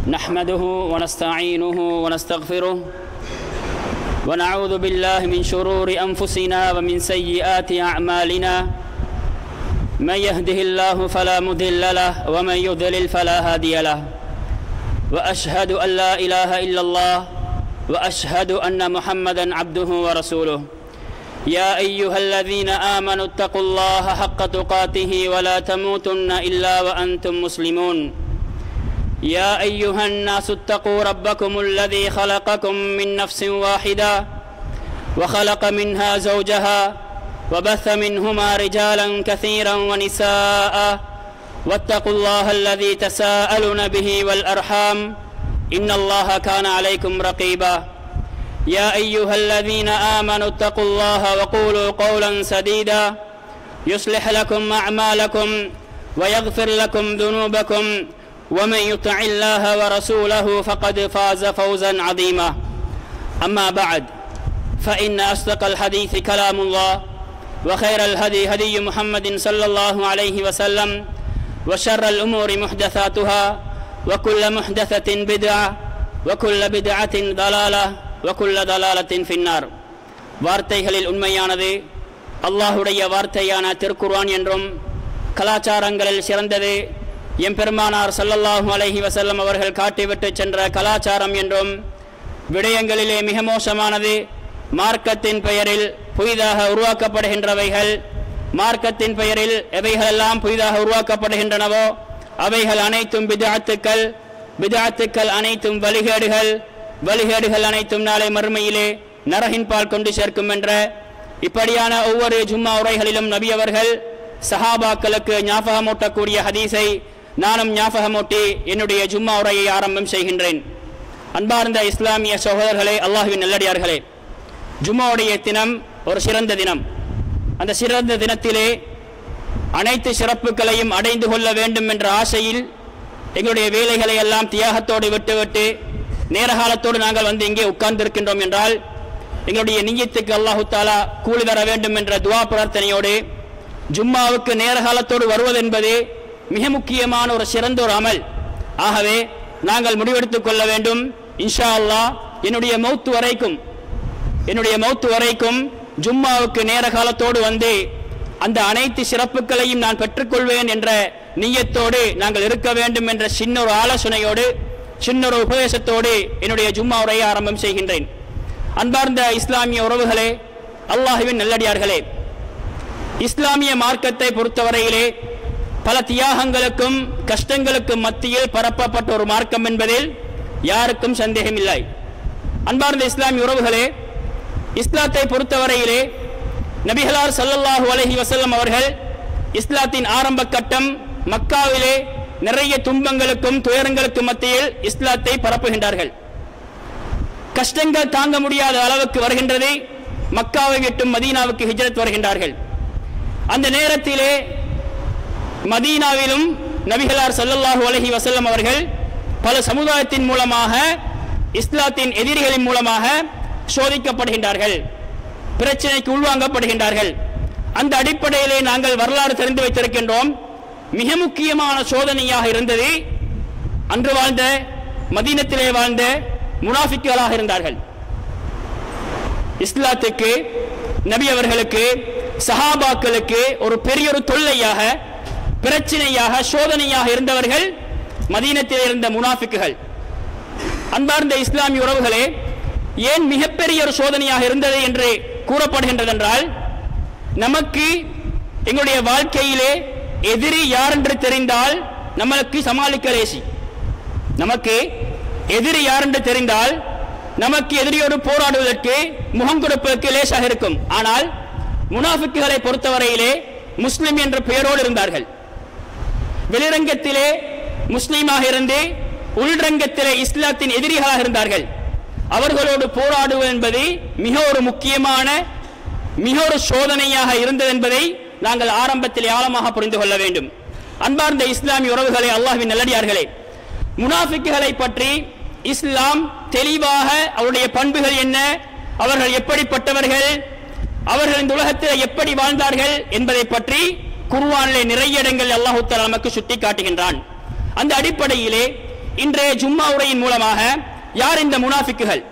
نحمده ونستعينه ونستغفره ونعوذ بالله من شرور أنفسنا ومن سيئات أعمالنا من يهده الله فلا مضل له ومن يضلل فلا هادي له وأشهد أن لا إله إلا الله وأشهد أن محمدا عبده ورسوله يا أيها الذين آمنوا اتقوا الله حق تقاته ولا تموتن إلا وأنتم مسلمون يا أيها الناس اتقوا ربكم الذي خلقكم من نفس واحدة وخلق منها زوجها وبث منهما رجالا كثيرا ونساء واتقوا الله الذي تساءلون به والأرحام إن الله كان عليكم رقيبا يا أيها الذين آمنوا اتقوا الله وقولوا قولا سديدا يصلح لكم أعمالكم ويغفر لكم ذنوبكم ومن يطع الله ورسوله فقد فاز فوزا عظيما أما بعد فإن أصدق الحديث كلام الله وخير الهدي هدي محمد صلى الله عليه وسلم وشر الأمور محدثاتها وكل محدثة بدعة وكل بدعة ضلالة وكل ضلالة في النار வார்த்தைகளில் உண்மையானது அல்லாஹுடைய வார்த்தையான திருக்குர்ஆன் என்றும் கலாச்சாரங்களில் சிறந்தது எம்பெருமானார் சல்லல்லாஹு அலைஹி வசல்லம் அவர்கள் காட்டிவிட்டு சென்ற கலாச்சாரம் என்றும் விடயங்களிலே மிக மோசமானது மார்க்கத்தின் பெயரில் புதிதாக உருவாக்கப்படுகின்றவைகள் மார்க்கத்தின் பெயரில் எவைகளெல்லாம் புதிதாக உருவாக்கப்படுகின்றனவோ அவைகள் அனைத்தும் பிதாத்துக்கள் பிதாத்துக்கள் அனைத்தும் வழிகேடுகள் வழிகேடுகள் அனைத்தும் நாளை மறுமையிலே நரகின் பால் கொண்டு சேர்க்கும் என்ற இப்படியான ஒவ்வொரு ஜும்மா உரைகளிலும் நபி அவர்கள் சஹாபாக்களுக்கு ஞாபகமூட்டக்கூடிய ஹதீஸை நானும் ஞாபகமூட்டி என்னுடைய ஜும்மா உரையை ஆரம்பம் செய்கின்றேன் அன்பார்ந்த இஸ்லாமிய சகோதரர்களே அல்லாஹுவின் நல்லடியார்களே ஜும்மாவுடைய தினம் ஒரு சிறந்த தினம் அந்த சிறந்த தினத்திலே அனைத்து சிறப்புகளையும் அடைந்து கொள்ள வேண்டும் என்ற ஆசையில் எங்களுடைய வேலைகளை எல்லாம் தியாகத்தோடு விட்டுவிட்டு நேர காலத்தோடு நாங்கள் வந்து இங்கே உட்கார்ந்திருக்கின்றோம் என்றால் எங்களுடைய நீயத்துக்கு அல்லாஹு தாலா கூலி தர வேண்டும் என்ற துவா பிரார்த்தனையோடு ஜும்மாவுக்கு நேர காலத்தோடு வருவது என்பது மிக முக்கியமான ஒரு சிறந்த ஒரு அமல் ஆகவே நாங்கள் முடிவெடுத்துக் கொள்ள வேண்டும் இன்ஷா அல்லாஹ் என்னுடைய மௌத்து வரைக்கும் என்னுடைய மௌத்து வரைக்கும் ஜும்மாவுக்கு நேர காலத்தோடு வந்து அந்த அனைத்து சிறப்புகளையும் நான் பெற்றுக்கொள்வேன் என்ற நீயத்தோடு நாங்கள் இருக்க வேண்டும் என்ற சின்ன ஒரு ஆலோசனையோடு சின்ன ஒரு உபதேசத்தோடு என்னுடைய ஜும்மா உரையை ஆரம்பம் செய்கின்றேன் அன்பார்ந்த இஸ்லாமிய உறவுகளே அல்லாஹுவின் நல்லடியார்களே இஸ்லாமிய மார்க்கத்தை பொறுத்தவரையிலே பல தியாகங்களுக்கும் கஷ்டங்களுக்கும் மத்தியில் பரப்பப்பட்ட ஒரு மார்க்கம் என்பதில் யாருக்கும் சந்தேகமில்லை அன்பார்ந்த இஸ்லாமிய உறவுகளே இஸ்லாத்தை பொறுத்தவரையிலே நபிகளார் சல்லல்லாஹு அலஹி வசல்லம் அவர்கள் இஸ்லாத்தின் ஆரம்ப கட்டம் மக்காவிலே நிறைய துன்பங்களுக்கும் துயரங்களுக்கும் மத்தியில் இஸ்லாத்தை பரப்புகின்றார்கள் கஷ்டங்கள் தாங்க முடியாத அளவுக்கு வருகின்றது மக்காவை விட்டும் மதீனாவுக்கு ஹிஜரத் வருகின்றார்கள் அந்த நேரத்திலே மதீனாவிலும் நபிகளார் சல்லல்லாஹு அலஹி வசல்லம் அவர்கள் பல சமுதாயத்தின் மூலமாக இஸ்லாத்தின் எதிரிகளின் மூலமாக சோதிக்கப்படுகின்றார்கள் பிரச்சனைக்கு உள்வாங்கப்படுகின்றார்கள் அந்த அடிப்படையிலே நாங்கள் வரலாறு தெரிந்து வைத்திருக்கின்றோம் மிக முக்கியமான சோதனையாக இருந்தது அன்று வாழ்ந்த மதீனத்திலே வாழ்ந்த முனாஃபிக்குகளாக இருந்தார்கள் இஸ்லாத்துக்கு நபி அவர்களுக்கு சஹாபாக்களுக்கு ஒரு பெரிய ஒரு தொல்லையாக பிரச்சனையாக சோதனையாக இருந்தவர்கள் மதீனத்தில் இருந்த முனாஃபிக்குகள் அன்பார்ந்த இஸ்லாமிய உறவுகளே ஏன் மிகப்பெரிய ஒரு சோதனையாக இருந்தது என்று கூறப்படுகின்றது என்றால் நமக்கு எங்களுடைய வாழ்க்கையிலே எதிரி யார் என்று தெரிந்தால் நம்மளுக்கு சமாளிக்க லேசி நமக்கு எதிரி யார் என்று தெரிந்தால் நமக்கு எதிரியோடு போராடுவதற்கு முகம் கொடுப்பதற்கு லேசாக இருக்கும் ஆனால் முனாஃபிக்குகளை பொறுத்தவரையிலே முஸ்லிம் என்ற பெயரோடு இருந்தார்கள் வெளிரங்கத்திலே முஸ்லீமாக இருந்து உள்ரங்கத்திலே இஸ்லாத்தின் எதிரிகளாக இருந்தார்கள் அவர்களோடு போராடுவது என்பது மிக ஒரு முக்கியமான மிக ஒரு சோதனையாக இருந்தது என்பதை நாங்கள் ஆரம்பத்தில் ஆழமாக புரிந்து கொள்ள வேண்டும் அன்பார்ந்த இஸ்லாமிய உறவுகளை அல்லாஹ்வின் நல்லடியார்களே முனாஃபிக்குகளை பற்றி இஸ்லாம் தெளிவாக அவருடைய பண்புகள் என்ன அவர்கள் எப்படிப்பட்டவர்கள் அவர்கள் இந்த உலகத்தில் எப்படி வாழ்ந்தார்கள் என்பதை பற்றி குர்ஆனிலே நிறைய இடங்கள் அல்லாஹு தஆலா நமக்கு சுட்டி காட்டுகின்றான் அந்த அடிப்படையிலே இன்றைய ஜும்மா உரையின் மூலமாக யார் இந்த முனாஃபிக்குகள்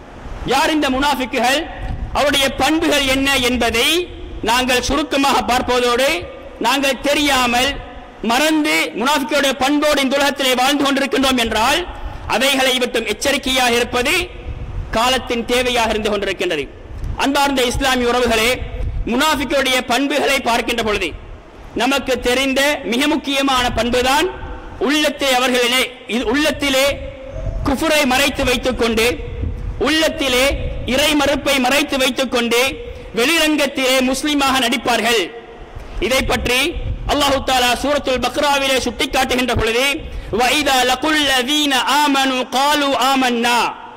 யார் இந்த முனாஃபிக்குகள் அவருடைய பண்புகள் என்ன என்பதை நாங்கள் சுருக்கமாக பார்ப்பதோடு நாங்கள் தெரியாமல் மறந்து முனாஃபிக்குடைய பண்போடு இந்த உலகத்திலே வாழ்ந்து கொண்டிருக்கின்றோம் என்றால் அவைகளை விட்டும் எச்சரிக்கையாக இருப்பது காலத்தின் தேவையாக இருந்து கொண்டிருக்கின்றது அன்பார்ந்த இஸ்லாமிய உறவுகளே முனாஃபிக்குடைய பண்புகளை பார்க்கின்ற பொழுது நமக்கு தெரிந்த மிக முக்கியமான பண்புதான் உள்ளத்தை அவர்களிலே இது உள்ளத்திலே குஃபுரை மறைத்து வைத்துக் கொண்டு உள்ளத்திலே இறை மறுப்பை மறைத்து வைத்துக் கொண்டு வெளிரங்கத்திலே முஸ்லிமாக நடிப்பார்கள் இதை பற்றி அல்லாஹு தாலா சூரத்துல் பக்ராவிலே சுட்டிக்காட்டுகின்ற பொழுது வைதா லகுல் லதீன ஆமனு காலு ஆமன்னா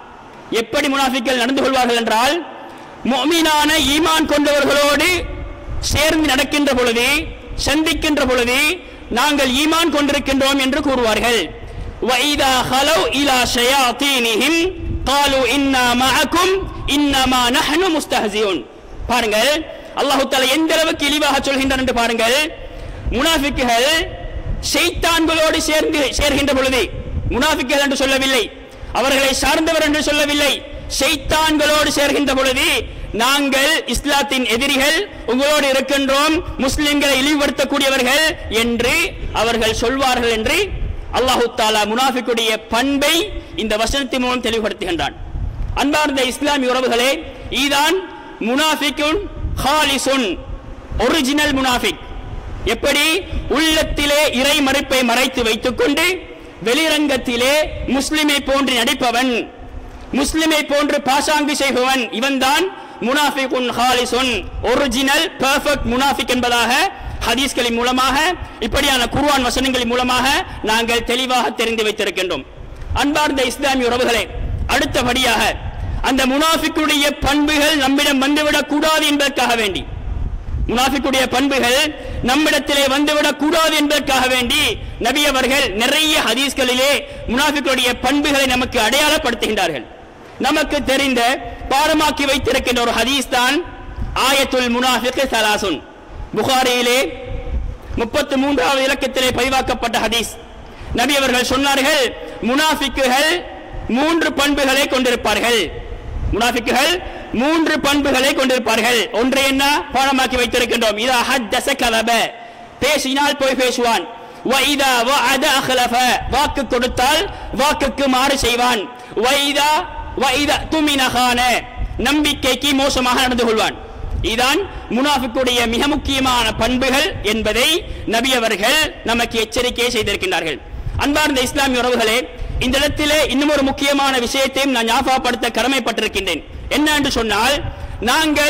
எப்படி முனாஃபிக்கள் நடந்து கொள்வார்கள் என்றால் முஃமினான ஈமான் கொண்டவர்களோடு சேர்ந்து நடக்கின்ற பொழுது சந்திக்கின்ற பொழுது நாங்கள் ஈமான் கொண்டிருக்கின்றோம் என்று கூறுவார்கள் வைதா ஹலவ் இலா ஷயாத்தீனிஹிம் காலு இன்னா மஅக்கும் இன்னமா நஹ்னு முஸ்தஹ்சியூன் பாருங்கள் அல்லாஹ் தஆலா எந்த அளவுக்கு இழிவாக சொல்கின்றான் என்று பாருங்கள் முனாஃபிக்குகள் ஷைத்தான்களோடு சேர்ந்து சேர்கின்ற பொழுது முனாஃபிக்குகள் என்று சொல்லவில்லை அவர்களை சார்ந்தவர் என்று சொல்லவில்லை ஷைத்தான்களோடு சேர்கின்ற பொழுது நாங்கள் இஸ்லாத்தின் எதிரிகள் உங்களோடு இருக்கின்றோம் முஸ்லிம்களை இழிவுபடுத்தக்கூடியவர்கள் என்று அவர்கள் சொல்வார்கள் என்று அல்லாஹு தாலா முனாஃபிக்குடைய பண்பை இந்த வசனத்தின் மூலம் தெளிவுபடுத்துகின்றான் அன்பார்ந்த இஸ்லாமிய உறவுகளே இதுதான் முனாஃபிக்குன் ஹாலிசுன் ஒரிஜினல் முனாஃபிக் எப்படி உள்ளத்திலே இறை மறுப்பை மறைத்து வைத்துக் கொண்டு வெளிரங்கத்திலே முஸ்லிமை போன்று நடிப்பவன் முஸ்லிமை போன்று பாசாங்கு செய்பவன் இவன்தான் முனாஃபிகுன் ஹாலிசுன் ஒரிஜினல் பெர்ஃபெக்ட் முனாஃபிக் என்பதாக ஹதீஸ்களின் மூலமாக இப்படியான குர்ஆன் வசனங்களின் மூலமாக நாங்கள் தெளிவாக தெரிந்து வைத்திருக்கின்றோம் அன்பார்ந்த இஸ்லாமிய உறவுகளே அடுத்தபடியாக அந்த முனாஃபிக்குடைய பண்புகள் நம்மிடம் வந்துவிடக் கூடாது என்பதற்காக வேண்டி முனாஃபிக்குடைய பண்புகள் நம்மிடத்திலே வந்துவிடக் கூடாது என்பதற்காக வேண்டி நபி அவர்கள் நிறைய ஹதீஸ்களிலே முனாஃபிக்குடைய பண்புகளை நமக்கு அடையாளப்படுத்துகின்றார்கள் நமக்கு தெரிந்த பாரமாக்கி வைத்திருக்கின்ற ஒரு ஹதீஸ் தான் ஆயத்துல் முனாஃபிக் சலாசுன் புகாரியிலே முப்பத்து மூன்றாவது இலக்கத்திலே பதிவாக்கப்பட்ட ஹதீஸ் நபி அவர்கள் சொன்னார்கள் முனாஃபிக்குகள் மூன்று பண்புகளை கொண்டிருப்பார்கள் முனாஃபிக்குகள் மூன்று பண்புகளை கொண்டிருப்பார்கள் ஒன்று என்ன பாடமாக்கி வைத்திருக்கின்றோம் இதா ஹத்தஸ கலப பேசினால் போய் பேசுவான் வைதா வஅத அஹ்லஃப வாக்கு கொடுத்தால் வாக்குக்கு மாறு செய்வான் வைதா வைதா துமினகான நம்பிக்கைக்கு மோசமாக நடந்து கொள்வான் இதான் முனாஃபிக்குடைய மிக முக்கியமான பண்புகள் என்பதை நபி அவர்கள் நமக்கு எச்சரிக்கை செய்திருக்கின்றார்கள் அன்பார்ந்த இஸ்லாமிய உறவுகளே இந்த இடத்திலே இன்னும் ஒரு முக்கியமான விஷயத்தையும் நான் ஞாபகப்படுத்த கடமைப்பட்டிருக்கின்றேன் என்ன என்று சொன்னால் நாங்கள்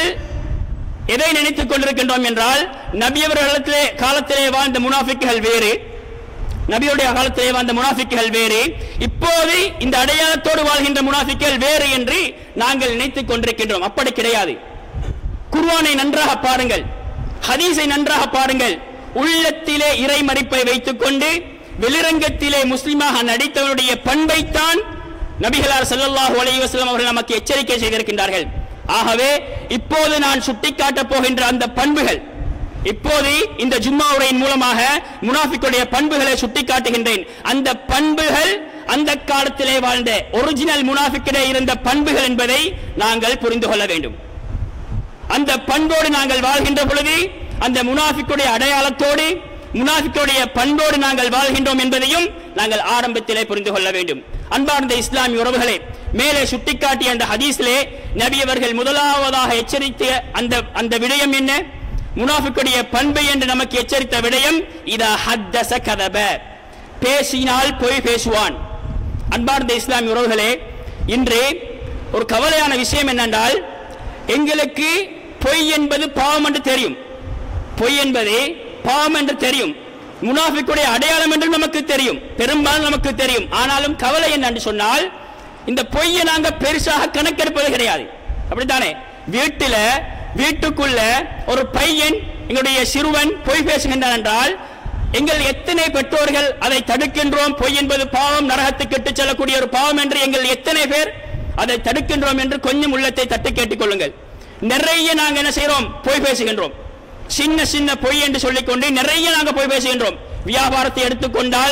எதை நினைத்துக் கொண்டிருக்கின்றோம் என்றால் நபி அவர்களிடத்திலே காலத்திலே வாழ்ந்த முனாஃபிக்குகள் வேறு நபியுடைய காலத்திலே வாழ்ந்த முனாஃபிக்குகள் வேறு இப்போது இந்த அடையாளத்தோடு வாழ்கின்ற முனாஃபிக்குகள் வேறு என்று நாங்கள் நினைத்துக் கொண்டிருக்கின்றோம் அப்படி கிடையாது குர்ஆனை நன்றாக பாருங்கள் ஹதீஸை நன்றாக பாருங்கள் உள்ளத்திலே இறை மறிப்பை வைத்துக் கொண்டு வெளிரங்கத்திலே முஸ்லிமாக நடித்தவனுடைய பண்பைத்தான் நபிகளார் ஸல்லல்லாஹு அலைஹி வஸல்லம் அவர்கள் நமக்கு எச்சரிக்கை செய்திருக்கின்றார்கள் ஆகவே இப்போது நான் சுட்டிக்காட்டப் போகின்ற அந்த பண்புகள் இப்போது இந்த ஜும்மா உரையின் மூலமாக முனாஃபிக்குடைய பண்புகளை சுட்டிக்காட்டுகின்றேன் அந்த பண்புகள் அந்த காலத்திலே வாழ்ந்த ஒரிஜினல் முனாஃபிக்கிலே இருந்த பண்புகள் என்பதை நாங்கள் புரிந்து கொள்ள வேண்டும் அந்த பண்போடு நாங்கள் வாழ்கின்ற பொழுது அந்த முனாஃபிக்குடைய அடையாளத்தோடு முனாஃபிக்குடைய பண்போடு நாங்கள் வாழ்கின்றோம் என்பதையும் நாங்கள் ஆரம்பத்திலே புரிந்து கொள்ள வேண்டும் அன்பார்ந்த இஸ்லாமிய உறவுகளே மேலே சுட்டிக்காட்டிய அந்த ஹதீஸிலே நபி அவர்கள் முதலாவதாக எச்சரித்த அந்த அந்த விடயம் என்ன முனாஃபிக்குடைய பண்பு என்று நமக்கு எச்சரித்த விடயம் இதா ஹத்தஸ கதப பேசினால் பொய் பேசுவான் அன்பார்ந்த இஸ்லாமிய உறவுகளே இன்று ஒரு கவலையான விஷயம் என்னென்றால் எங்களுக்கு பொய் என்பது பாவம் என்று தெரியும் பொய் என்பது பாவம் என்று தெரியும் முனாஃபிக்குடைய அடையாளம் என்று நமக்கு தெரியும் பெரும்பாலும் நமக்கு தெரியும் ஆனாலும் கவலை என்னன்னு சொன்னால் இந்த பொய்யை நாங்க பெருசாக கணக்கெடுப்பது கிடையாது அப்படித்தானே வீட்டில வீட்டுக்குள்ள ஒரு பையன் எங்களுடைய சிறுவன் பொய் பேசுகின்றான் என்றால் எங்கள் எத்தனை பெற்றோர்கள் அதை தடுக்கின்றோம் பொய் என்பது பாவம் நரகத்துக்கு இட்டுச் செல்லக்கூடிய ஒரு பாவம் என்று எங்கள் எத்தனை பேர் அதை தடுக்கின்றோம் என்று கொஞ்சம் உள்ளத்தை தட்டி கேட்டுக் கொள்ளுங்கள் நிறைய நாங்க என்ன செய்றோம் பொய் பேசுகின்றோம் சின்ன சின்ன பொய் என்று சொல்லிக்கொண்டு நிறைய நாங்க பொய் பேசுகின்றோம் வியாபாரத்தை எடுத்துக்கொண்டால்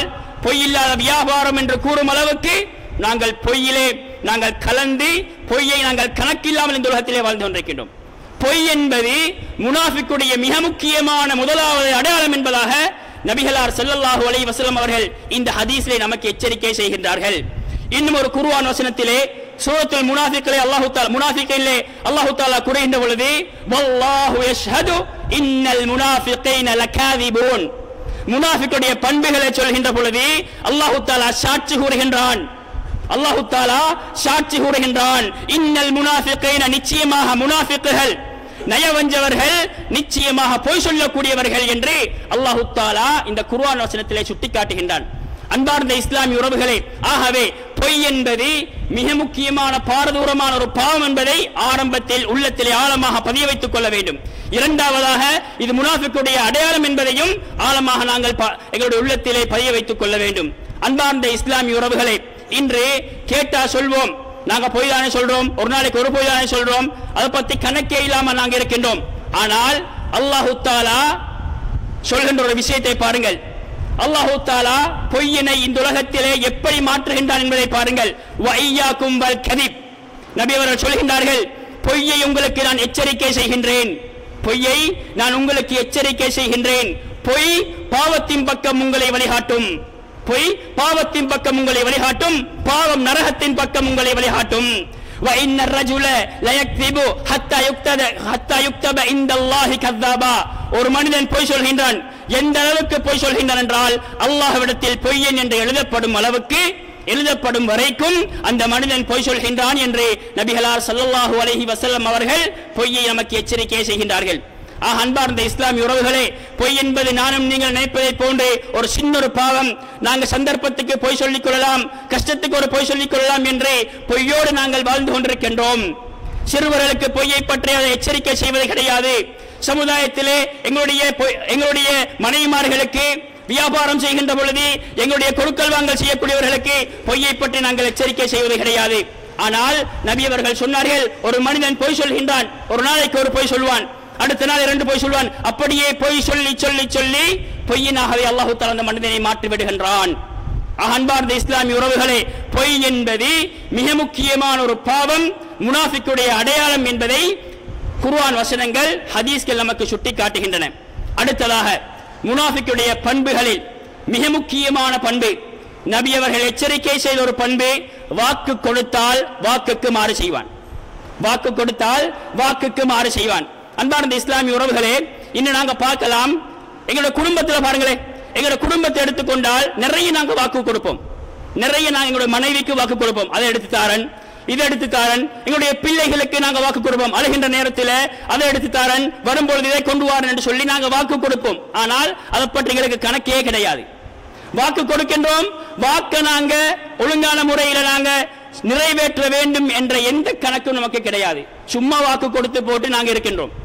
பொய் இல்லாத வியாபாரம் என்று கூறும் அளவுக்கு நாங்கள் பொய்யிலே நாங்கள் கலந்து பொய்யை நாங்கள் கணக்கில்லாமல் இந்த உலகத்திலே வாழ்ந்து கொண்டிருக்கின்றோம் பொய் என்பது முனாஃபிக்குடைய மிக முக்கியமான முதலாவது அடையாளம் என்பதாக நபிகளார் ஸல்லல்லாஹு அலைஹி வஸல்லம் அவர்கள் இந்த ஹதீஸிலே நமக்கு எச்சரிக்கை செய்கின்றார்கள் இன்னும் ஒரு குர்ஆன் வசனத்திலே சூரத்துல் முனாஃபிக்களை அல்லாஹ் தஆலா முனாஃபிக்கிலே அல்லாஹ் தஆலா கூறுகின்ற பொழுது வல்லாஹு யஷ்ஹது இன்னல் முனாஃபிகீன லகாதிபூன் முனாஃபிக்குடைய பண்புகளை சொல்கின்ற பொழுது அல்லாஹ் தஆலா சாட்சி கூறுகின்றான் அல்லாஹு தாலா சாட்சி கூறுகின்றான் இன்னல் முனாஃபிகீன நிச்சயமாக முனாஃபிக்குகள் நயவஞ்சவர்கள் நிச்சயமாக பொய் சொல்லக்கூடியவர்கள் என்று அல்லாஹு தாலா இந்த குர்ஆன் வசனத்திலே சுட்டிக்காட்டுகின்றான் அன்பார்ந்த இஸ்லாமிய உறவுகளே ஆகவே பொய் என்பது மிக முக்கியமான பாரதூரமான ஒரு பாவம் என்பதை ஆரம்பத்தில் உள்ளத்திலே ஆழமாக பதிய வைத்துக் கொள்ள வேண்டும் இரண்டாவதாக இது முனாஃபிக்குடைய அடையாளம் என்பதையும் ஆழமாக நாங்கள் ப- எங்களுடைய உள்ளத்திலே பதிய வைத்துக் கொள்ள வேண்டும் அன்பார்ந்த இஸ்லாமிய உறவுகளே இன்று கேட்டா சொல்வோம் நாங்க பொய் தானே சொல்றோம் ஒரு நாளைக்கு ஒரு பொய் தானே சொல்றோம் அதை பத்தி கணக்கே இல்லாம நாங்க இருக்கின்றோம் ஆனால் அல்லாஹு தாலா சொல்கின்ற ஒரு விஷயத்தை பாருங்கள் அல்லாஹு தாலா பொய்யினை இந்த உலகத்திலே எப்படி மாற்றுகின்றான் என்பதை பாருங்கள் வையாக்கும் வல் கதிப் நபி அவர்கள் சொல்கின்றார்கள் பொய்யை உங்களுக்கு நான் எச்சரிக்கை செய்கின்றேன் பொய்யை நான் உங்களுக்கு எச்சரிக்கை செய்கின்றேன் பொய் பாவத்தின் பக்கம் உங்களை வழிகாட்டும் பொய் பாவத்தின் பக்கம் உங்களை வழிகாட்டும் பாவம் நரகத்தின் பக்கம் உங்களை வழிகாட்டும் وإن الرجل ليكذب حتى يكتب حتى يكتب عند الله كذابا ஒரு மனிதன் பொய் சொல்கின்றான் எந்த அளவுக்கு பொய் சொல்கின்றான் என்றால் அல்லாஹ்விடத்தில் பொய்யன் என்று எழுதப்படும் அளவுக்கு எழுதப்படும் வரைக்கும் அந்த மனிதன் பொய் சொல்கின்றான் என்று நபிகளார் ஸல்லல்லாஹு அலைஹி வஸல்லம் அவர்கள் பொய்யை நமக்கு எச்சரிக்கை செய்கின்றார்கள் ஆக அன்பார்ந்த இஸ்லாமிய உறவுகளே பொய் என்பது நானும் நீங்கள் நினைப்பதை போன்று ஒரு சின்ன ஒரு பாவம் நாங்கள் சந்தர்ப்பத்துக்கு பொய் சொல்லிக் கொள்ளலாம் கஷ்டத்துக்கு ஒரு பொய் சொல்லிக் கொள்ளலாம் என்று பொய்யோடு நாங்கள் வாழ்ந்து கொண்டிருக்கின்றோம் சிறுவர்களுக்கு பொய்யை பற்றி அதை எச்சரிக்கை செய்வது கிடையாது சமுதாயத்திலே எங்களுடைய பொய்- எங்களுடைய மனைவிமார்களுக்கு வியாபாரம் செய்கின்ற பொழுது எங்களுடைய கொடுக்கல் வாங்கல் செய்யக்கூடியவர்களுக்கு பொய்யை பற்றி நாங்கள் எச்சரிக்கை செய்வது கிடையாது ஆனால் நபி அவர்கள் சொன்னார்கள் ஒரு மனிதன் பொய் சொல்கின்றான் ஒரு நாளைக்கு ஒரு பொய் சொல்வான் அடுத்த நாள் இரண்டு பொய் சொல்வான் அப்படியே பொய் சொல்லி சொல்லி சொல்லி பொய்யினாகவே அல்லாஹு தஆலா அந்த மனிதனை மாற்றி விடுகின்றான் ஆக, அன்பார்ந்த இஸ்லாமிய உறவுகளே பொய் என்பது மிக முக்கியமான ஒரு பாவம் முனாஃபிக்குடைய அடையாளம் என்பதை குர்ஆன் வசனங்கள் ஹதீஸ்கள் நமக்கு சுட்டி காட்டுகின்றன அடுத்ததாக முனாஃபிக்குடைய பண்புகளில் மிக முக்கியமான பண்பு நபி அவர்கள் எச்சரிக்கை செய்த ஒரு பண்பு வாக்கு கொடுத்தால் வாக்குக்கு மாறு செய்வான் வாக்கு கொடுத்தால் வாக்குக்கு மாறு செய்வான் அன்பார்ந்த இஸ்லாமிய உறவுகளே இன்னும் நாங்க பார்க்கலாம் எங்களோட குடும்பத்துல பாருங்களேன் எங்களோட குடும்பத்தை எடுத்துக்கொண்டால் நிறைய நாங்க வாக்கு கொடுப்போம் நிறைய நாங்க எங்களுடைய மனைவிக்கு வாக்கு கொடுப்போம் அதை எடுத்து தாரன் இதை எடுத்து தாரன் எங்களுடைய பிள்ளைகளுக்கு நாங்க வாக்கு கொடுப்போம் அழுகின்ற நேரத்தில் அதை எடுத்து தாரன் வரும்பொழுது இதை கொண்டு வாரன் என்று சொல்லி நாங்க வாக்கு கொடுப்போம் ஆனால் அதை பற்றி எங்களுக்கு கணக்கே கிடையாது வாக்கு கொடுக்கின்றோம் வாக்க நாங்க ஒழுங்கான முறையில நாங்க நிறைவேற்ற வேண்டும் என்ற எந்த கணக்கும் நமக்கு கிடையாது சும்மா வாக்கு கொடுத்து போட்டு நாங்க இருக்கின்றோம்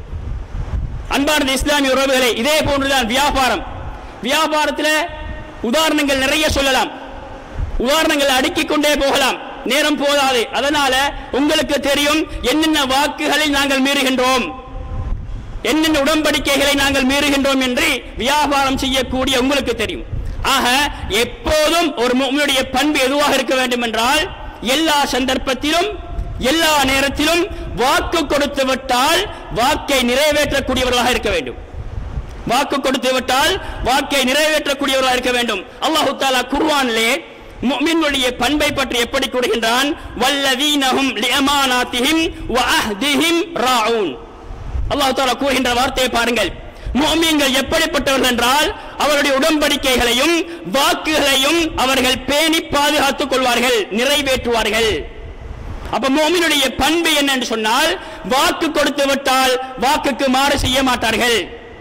அன்பார்ந்த இஸ்லாமிய உறவுகளே இதே போன்றுதான் வியாபாரம் வியாபாரத்தில் உதாரணங்கள் நிறைய சொல்லலாம் உதாரணங்கள் அடுக்கிக் கொண்டே போகலாம் நேரம் போதாது அதனால உங்களுக்கு தெரியும் என்னென்ன வாக்குகளில் நாங்கள் மீறுகின்றோம் என்னென்ன உடன்படிக்கைகளை நாங்கள் மீறுகின்றோம் என்று வியாபாரம் செய்யக்கூடிய உங்களுக்கு தெரியும் ஆக எப்போதும் ஒரு முஃமினுடைய பண்பு எதுவாக இருக்க வேண்டும் என்றால் எல்லா சந்தர்ப்பத்திலும் எல்லா நேரத்திலும் வாக்கு கொடுத்து விட்டால் வாக்கை நிறைவேற்றக்கூடியவர்களாக இருக்க வேண்டும் வாக்கு கொடுத்து விட்டால் வாக்கை நிறைவேற்றக்கூடியவர்களாக இருக்க வேண்டும் அல்லாஹு தாலா குர்ஆனிலே முஃமின்களுடைய பண்பை பற்றி எப்படி கூறுகின்றான் வல்லதீனஹும் லிஅமானாத்திஹிம் வ அஹ்திஹிம் ராஊன் அல்லாஹ் தாலா கூறுகின்ற வார்த்தையை பாருங்கள் முஃமின்கள் எப்படிப்பட்டவர்கள் என்றால் அவருடைய உடன்படிக்கைகளையும் வாக்குகளையும் அவர்கள் பேணி பாதுகாத்துக் கொள்வார்கள் நிறைவேற்றுவார்கள் அப்ப மோமினுடைய பண்பு என்ன என்று சொன்னால் வாக்கு கொடுத்து விட்டால் வாக்குக்கு மாறு செய்ய மாட்டார்கள்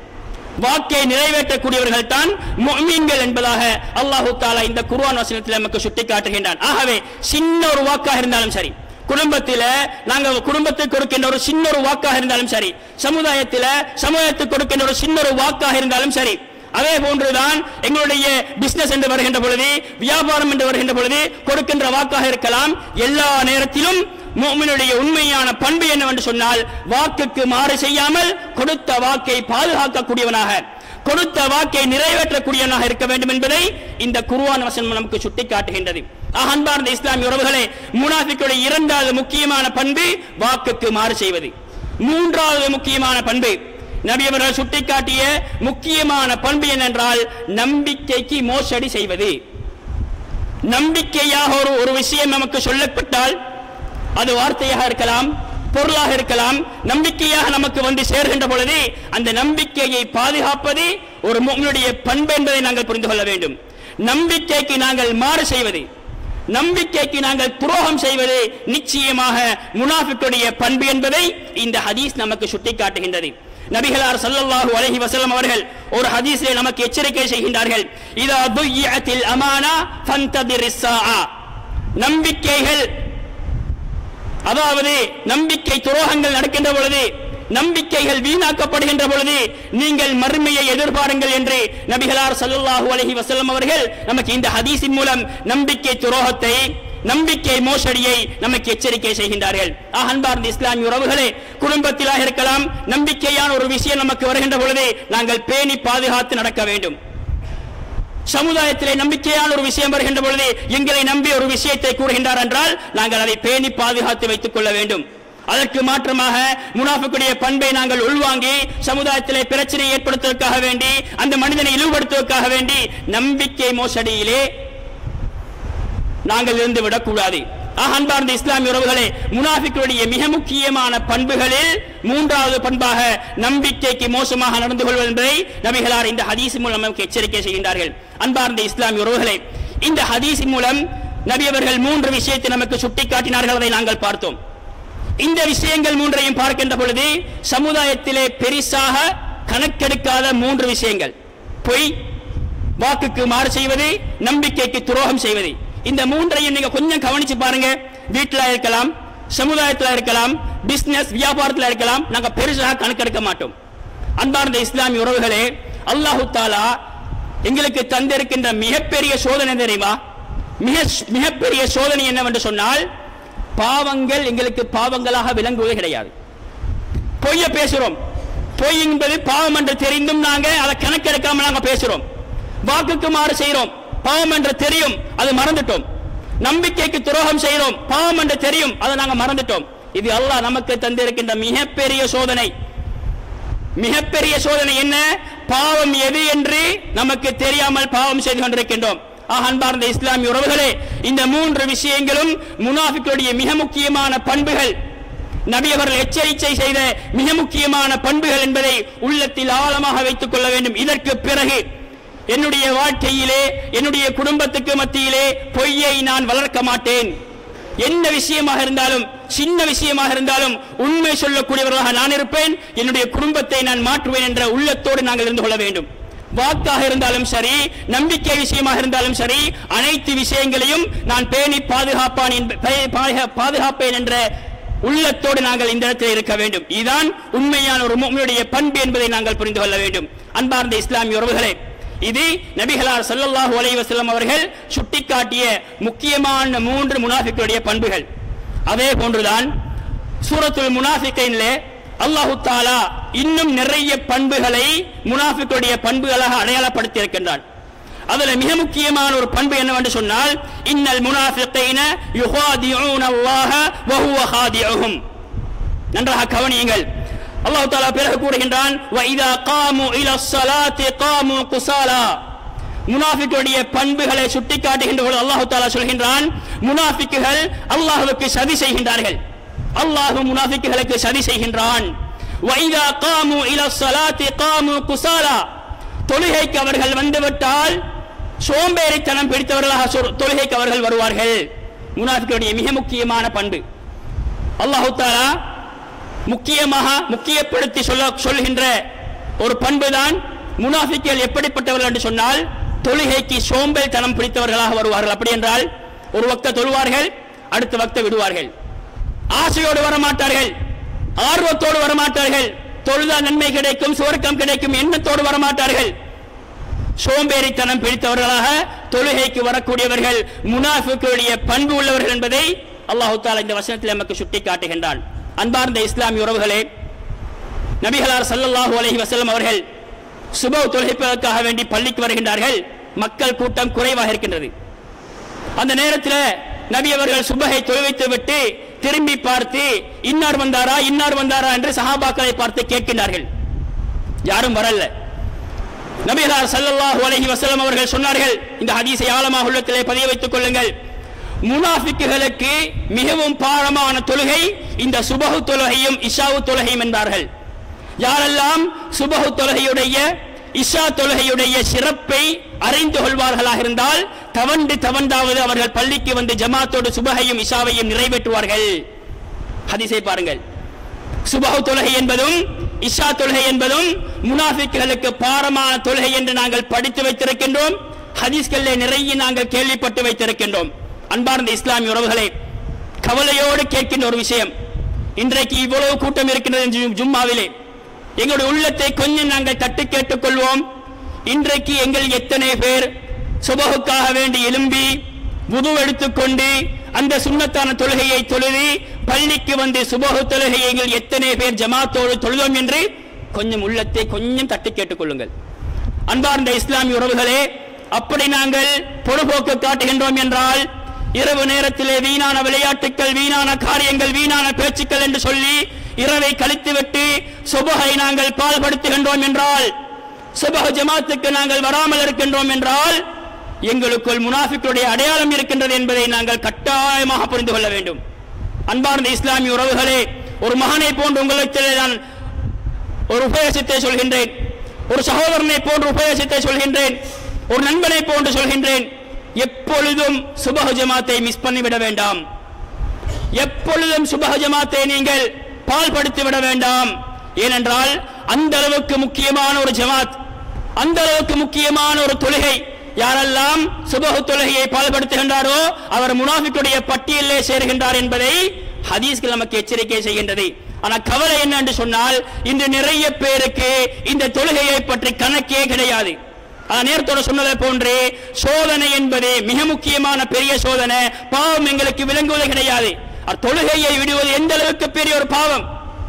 வாக்கை நிறைவேற்றக்கூடியவர்கள் தான் முஃமின்கள் என்பதாக அல்லாஹு தாலா இந்த குர்ஆன் வசனத்தில் நமக்கு சுட்டி காட்டுகின்றான் ஆகவே சின்ன ஒரு வாக்காக இருந்தாலும் சரி குடும்பத்தில நாங்க குடும்பத்துக்கு கொடுக்கின்ற ஒரு சின்ன ஒரு வாக்காக இருந்தாலும் சரி சமுதாயத்தில சமூகத்துக்கு கொடுக்கின்ற ஒரு சின்ன ஒரு வாக்காக இருந்தாலும் சரி அதே போன்றுதான் எங்களுடைய பிசினஸ் என்று வருகின்ற பொழுது வியாபாரம் என்று வருகின்ற பொழுது கொடுக்கின்ற வாக்காக இருக்கலாம் எல்லா நேரத்திலும் முஃமினுடைய உண்மையான பண்பு என்னவென்று சொன்னால் வாக்குக்கு மாறு செய்யாமல் கொடுத்த வாக்கை பாதுகாக்கக்கூடியவனாக கொடுத்த வாக்கை நிறைவேற்றக்கூடியவனாக இருக்க வேண்டும் என்பதை இந்த குர்ஆன் வசனம் நமக்கு சுட்டிக்காட்டுகின்றது ஆக, அன்பார்ந்த இஸ்லாமிய உறவுகளே முனாஃபிக்குடைய இரண்டாவது முக்கியமான பண்பு வாக்குக்கு மாறு செய்வது மூன்றாவது முக்கியமான பண்பு நபி அவர்கள் சுட்டிக்காட்டிய முக்கியமான பண்பு என்னென்றால் நம்பிக்கைக்கு மோசடி செய்வது நம்பிக்கையாக ஒரு ஒரு விஷயம் நமக்கு சொல்லப்பட்டால் அது வார்த்தையாக இருக்கலாம் பொருளாக இருக்கலாம் நம்பிக்கையாக நமக்கு வந்து சேர்கின்ற பொழுது அந்த நம்பிக்கையை பாதுகாப்பது ஒரு முக்மினுடைய பண்பு என்பதை நாங்கள் புரிந்து கொள்ள வேண்டும் நம்பிக்கைக்கு நாங்கள் மாறு செய்வது நம்பிக்கைக்கு நாங்கள் துரோகம் செய்வது நிச்சயமாக முனாஃபிக்குடைய பண்பு என்பதை இந்த ஹதீஸ் நமக்கு சுட்டிக்காட்டுகின்றது நபிகளார் ஸல்லல்லாஹு அலைஹி வஸல்லம் அவர்கள் ஒரு ஹதீஸிலே நமக்கு எச்சரிக்கை செய்கின்றார்கள் இதா துய்யத்தில் அமானா ஃபந்ததிரிஸ் ஸாஆ நம்பிக்கைகள் அதாவது நம்பிக்கை துரோகங்கள் நடக்கின்ற பொழுது நம்பிக்கைகள் வீணாக்கப்படுகின்ற பொழுது நீங்கள் மறுமையை எதிர்பாருங்கள் என்று நபிகளார் ஸல்லல்லாஹு அலைஹி வஸல்லம் அவர்கள் நமக்கு இந்த ஹதீஸின் மூலம் நம்பிக்கை துரோகத்தை நம்பிக்கை மோசடியை நமக்கு எச்சரிக்கை செய்கின்றார்கள் ஆக, அன்பார்ந்த இஸ்லாமிய உறவுகளே குடும்பத்திலாக இருக்கலாம் நம்பிக்கையான ஒரு விஷயம் நமக்கு வருகின்ற பொழுது நாங்கள் பேணி பாதுகாத்து நடக்க வேண்டும் சமுதாயத்திலே நம்பிக்கையான ஒரு விஷயம் வருகின்ற பொழுது எங்களை நம்பி ஒரு விஷயத்தை கூறுகின்றார் என்றால் நாங்கள் அதை பேணி பாதுகாத்து வைத்துக் கொள்ள வேண்டும் அதற்கு மாற்றமாக முனாஃபிக்குடைய பண்பை நாங்கள் உள்வாங்கி சமுதாயத்திலே பிரச்சனை ஏற்படுத்துவதற்காக வேண்டி அந்த மனிதனை இழிவுபடுத்துவதற்காக வேண்டி நம்பிக்கை மோசடியிலே நாங்கள் இருந்து விடக்கூடாது ஆக, அன்பார்ந்த இஸ்லாமிய உறவுகளே முனாஃபிக்குடைய மிக முக்கியமான பண்புகளில் மூன்றாவது பண்பாக நம்பிக்கைக்கு மோசமாக நடந்து கொள்வது என்பதை நபிகளார் இந்த ஹதீஸ் மூலம் நமக்கு எச்சரிக்கை செய்கின்றார்கள் அன்பார்ந்த இஸ்லாமிய உறவுகளே இந்த ஹதீஸ் மூலம் நபி அவர்கள் மூன்று விஷயத்தை நமக்கு சுட்டிக்காட்டினார்கள் அதை நாங்கள் பார்த்தோம் இந்த விஷயங்கள் மூன்றையும் பார்க்கின்ற பொழுது சமுதாயத்திலே பெரிசாக கணக்கெடுக்காத மூன்று விஷயங்கள் பொய் வாக்குக்கு மாறு செய்வது நம்பிக்கைக்கு துரோகம் செய்வது இந்த மூன்றையும் நீங்க கொஞ்சம் கவனிச்சு பாருங்க வீட்டில் இருக்கலாம் சமுதாயத்தில் இருக்கலாம் பிசினஸ் வியாபாரத்தில் இருக்கலாம் நாங்க பெருசாக கணக்கெடுக்க மாட்டோம் அன்பார்ந்த இஸ்லாமிய உறவுகளே அல்லாஹு தாலா எங்களுக்கு தந்திருக்கின்ற மிகப்பெரிய சோதனை தெரியுமா மிக மிகப்பெரிய சோதனை என்னவென்று சொன்னால் பாவங்கள் எங்களுக்கு பாவங்களாக விளங்குவது கிடையாது பொய்ய பேசுறோம் பொய் என்பது பாவம் என்று தெரிந்தும் நாங்க அதை கணக்கெடுக்காம நாங்க பேசுறோம் வாக்குக்கு மாறு செய்கிறோம் பாவம் என்று தெரியும் அது மறந்துட்டோம் நம்பிக்கைக்கு துரோகம் செய்கிறோம் பாவம் என்று தெரியும் அதை நாங்க மறந்துட்டோம் இது அல்லாஹ் நமக்கு தந்திருக்கின்ற மிகப்பெரிய சோதனை மிகப்பெரிய சோதனை என்ன பாவம் எது என்று நமக்கு தெரியாமல் பாவம் செய்து கொண்டிருக்கின்றோம் ஆக, அன்பார்ந்த இஸ்லாமிய உறவுகளே இந்த மூன்று விஷயங்களும் முனாஃபிக்குடைய மிக முக்கியமான பண்புகள் நபி அவர்கள் எச்சரிக்கை செய்த மிக முக்கியமான பண்புகள் என்பதை உள்ளத்தில் ஆழமாக வைத்துக் கொள்ள வேண்டும் இதற்கு பிறகு என்னுடைய வாழ்க்கையிலே என்னுடைய குடும்பத்துக்கு மத்தியிலே பொய்யை நான் வளர்க்க மாட்டேன் என்ன விஷயமாக இருந்தாலும் சின்ன விஷயமாக இருந்தாலும் உண்மை சொல்லக்கூடியவர்களாக நான் இருப்பேன் என்னுடைய குடும்பத்தை நான் மாற்றுவேன் என்ற உள்ளத்தோடு நாங்கள் இருந்து கொள்ள வேண்டும் வாக்காக இருந்தாலும் சரி நம்பிக்கை விஷயமாக இருந்தாலும் சரி அனைத்து விஷயங்களையும் நான் பேணி பாதுகாப்பான் என்ப- பே- பாதுகா- பாதுகாப்பேன் என்ற உள்ளத்தோடு நாங்கள் இந்த இடத்தில் இருக்க வேண்டும் இதுதான் உண்மையான ஒரு முஃமினுடைய பண்பு என்பதை நாங்கள் புரிந்து கொள்ள வேண்டும் அன்பார்ந்த இஸ்லாமிய உறவுகளே இது நபிகளார் ஸல்லல்லாஹு அலைஹி வஸல்லம் அவர்கள் சுட்டிக்காட்டிய முக்கியமான மூன்று முனாஃபிக்குடைய பண்புகள் அதே போன்றுதான் சூரத்துல் முனாஃபிகைனிலே அல்லாஹு தாலா இன்னும் நிறைய பண்புகளை முனாஃபிக்குடைய பண்புகளாக அடையாளப்படுத்தி இருக்கின்றான் அதுல மிக முக்கியமான ஒரு பண்பு என்னவென்று சொன்னால் இன்னல் முனாஃபிகைன யுகாதிஊன அல்லாஹ வ ஹுவ ஹாதிஉஹும் நன்றாக கவனியுங்கள் அல்லாஹ் தாலா பிறகு கூறுகின்றான் وَإِذَا قَامُوا إِلَى الصَّلَاةِ قَامُوا قُسَالَى முனாஃபிக்குடைய பண்புகளை சுட்டிக்காட்டுகின்ற பொழுது அல்லாஹ் தாலா சொல்கின்றான் முனாஃபிக்குகள் அல்லாஹ்வுக்கு சதி செய்கின்றார்கள் அல்லாஹ் முனாஃபிக்குகளுக்கு சதி செய்கின்றான் وَإِذَا قَامُوا إِلَى الصَّلَاةِ قَامُوا قُسَالَى தொழுகைக்கு அவர்கள் வந்துவிட்டால் சோம்பேறித்தனம் பிடித்தவர்களாக சொல்- தொழுகைக்கு அவர்கள் வருவார்கள் முனாஃபிக்குடைய மிக முக்கியமான பண்பு அல்லாஹு தாலா முக்கியமாக முக்கியப்படுத்தி சொல்ல சொல்கின்ற ஒரு பண்புதான் முனாஃபிக்கள் எப்படிப்பட்டவர்கள் என்று சொன்னால் தொழுகைக்கு சோம்பேறித்தனம் பிடித்தவர்களாக வருவார்கள் அப்படி என்றால் ஒரு வக்த தொழுவார்கள் அடுத்த வக்த விடுவார்கள் ஆசையோடு வரமாட்டார்கள் ஆர்வத்தோடு வரமாட்டார்கள் தொழுதா நன்மை கிடைக்கும் சுவர்க்கம் கிடைக்கும் எண்ணத்தோடு வரமாட்டார்கள் சோம்பேறித்தனம் பிடித்தவர்களாக தொழுகைக்கு வரக்கூடியவர்கள் முனாஃபிக்குடைய பண்பு உள்ளவர்கள் என்பதை அல்லாஹு தாலா இந்த வசனத்தில் நமக்கு சுட்டி காட்டுகின்றான் அன்பார்ந்த இஸ்லாமிய உறவுகளே நபிகளார் ஸல்லல்லாஹு அலைஹி வஸல்லம் அவர்கள் சுப தொழுகைப்பதற்காக வேண்டி பள்ளிக்கு வருகின்றார்கள் மக்கள் கூட்டம் குறைவாக இருக்கின்றது அந்த நேரத்தில் நபி அவர்கள் சுபகை தொழுவித்து விட்டு திரும்பி பார்த்து இன்னார் வந்தாரா இன்னார் வந்தாரா என்று சஹாபாக்களை பார்த்து கேட்கின்றார்கள் யாரும் வரல நபிகளார் ஸல்லல்லாஹு அலைஹி வஸல்லம் அவர்கள் சொன்னார்கள் இந்த ஹதீஸை ஆழமாக உள்ளத்திலே பதிய வைத்துக் கொள்ளுங்கள் முனாஃபிக்குகளுக்கு மிகவும் பாரமான தொழுகை இந்த சுபஹு தொழுகையும் இஷாவு தொழுகையும் என்பார்கள் யாரெல்லாம் சுபஹு தொழுகையுடைய இஷா தொழுகையுடைய சிறப்பை அறிந்து கொள்வார்களாக இருந்தால் தவண்டு தவண்டாவது அவர்கள் பள்ளிக்கு வந்து ஜமாத்தோடு சுபகையும் இஷாவையும் நிறைவேற்றுவார்கள் ஹதீஸை பாருங்கள் சுபஹு தொழுகை என்பதும் இஷா தொழுகை என்பதும் முனாஃபிக்குகளுக்கு பாரமான தொழுகை என்று நாங்கள் படித்து வைத்திருக்கின்றோம் ஹதீஸ்களிலே நிறைய நாங்கள் கேள்விப்பட்டு வைத்திருக்கின்றோம் அன்பார்ந்த இஸ்லாமிய உறவுகளே கவலையோடு கேட்கின்ற ஒரு விஷயம் இன்றைக்கு இவ்வளவு கூட்டம் இருக்கின்றது ஜு- ஜும்மாவிலே எங்களுடைய உள்ளத்தை கொஞ்சம் நாங்கள் தட்டி கேட்டுக் கொள்வோம் இன்றைக்கு எங்கள் எத்தனை பேர் சுபகுக்காக வேண்டி எழும்பி வுது எடுத்துக்கொண்டு அந்த சுண்ணத்தான தொழுகையை தொழுது பள்ளிக்கு வந்து சுபகு தொழுகையை எங்கள் எத்தனை பேர் ஜமாத்தோடு தொழுதோம் என்று கொஞ்சம் உள்ளத்தை கொஞ்சம் தட்டி கேட்டுக் கொள்ளுங்கள் அன்பார்ந்த இஸ்லாமிய உறவுகளே அப்படி நாங்கள் பொறுப்போக்கு காட்டுகின்றோம் என்றால் இரவு நேரத்திலே வீணான விளையாட்டுக்கள் வீணான காரியங்கள் வீணான பேச்சுக்கள் என்று சொல்லி இரவை கழித்துவிட்டு சுபகை நாங்கள் பால்படுத்துகின்றோம் என்றால் சுபக ஜமாத்துக்கு நாங்கள் வராமல் இருக்கின்றோம் என்றால் எங்களுக்குள் முனாஃபிக்குடைய அடையாளம் இருக்கின்றது என்பதை நாங்கள் கட்டாயமாக புரிந்து கொள்ள வேண்டும் அன்பார்ந்த இஸ்லாமிய உறவுகளே ஒரு மகனை போன்று உங்களுக்கு நான் ஒரு உபதேசத்தை சொல்கின்றேன் ஒரு சகோதரனை போன்று உபதேசத்தை சொல்கின்றேன் ஒரு நண்பனை போன்று சொல்கின்றேன் எப்பொழுதும் சுபஹ ஜமாத்தை மிஸ் பண்ணிவிட வேண்டாம் எப்பொழுதும் சுபஹ ஜமாத்தை நீங்கள் பால்படுத்தி விட வேண்டாம் ஏனென்றால் அந்த அளவுக்கு முக்கியமான ஒரு ஜமாத் அந்த அளவுக்கு முக்கியமான ஒரு தொழுகை யாரெல்லாம் சுபஹு தொழுகையை பால்படுத்துகின்றாரோ அவர் முனாஃபிக்குடைய பட்டியலிலே சேர்கின்றார் என்பதை ஹதீஸ்கள் நமக்கு எச்சரிக்கை செய்கின்றது ஆனா கவலை என்ன என்று சொன்னால் இன்று நிறைய பேருக்கு இந்த தொழுகையை பற்றி கணக்கே கிடையாது ஆனா நேரத்தோட சொன்னதை போன்று சோதனை என்பது மிக முக்கியமான பெரிய சோதனை பாவம் எங்களுக்கு விளங்குவது கிடையாது அது தொழுகையை விடுவது எந்த அளவுக்கு பெரிய ஒரு பாவம்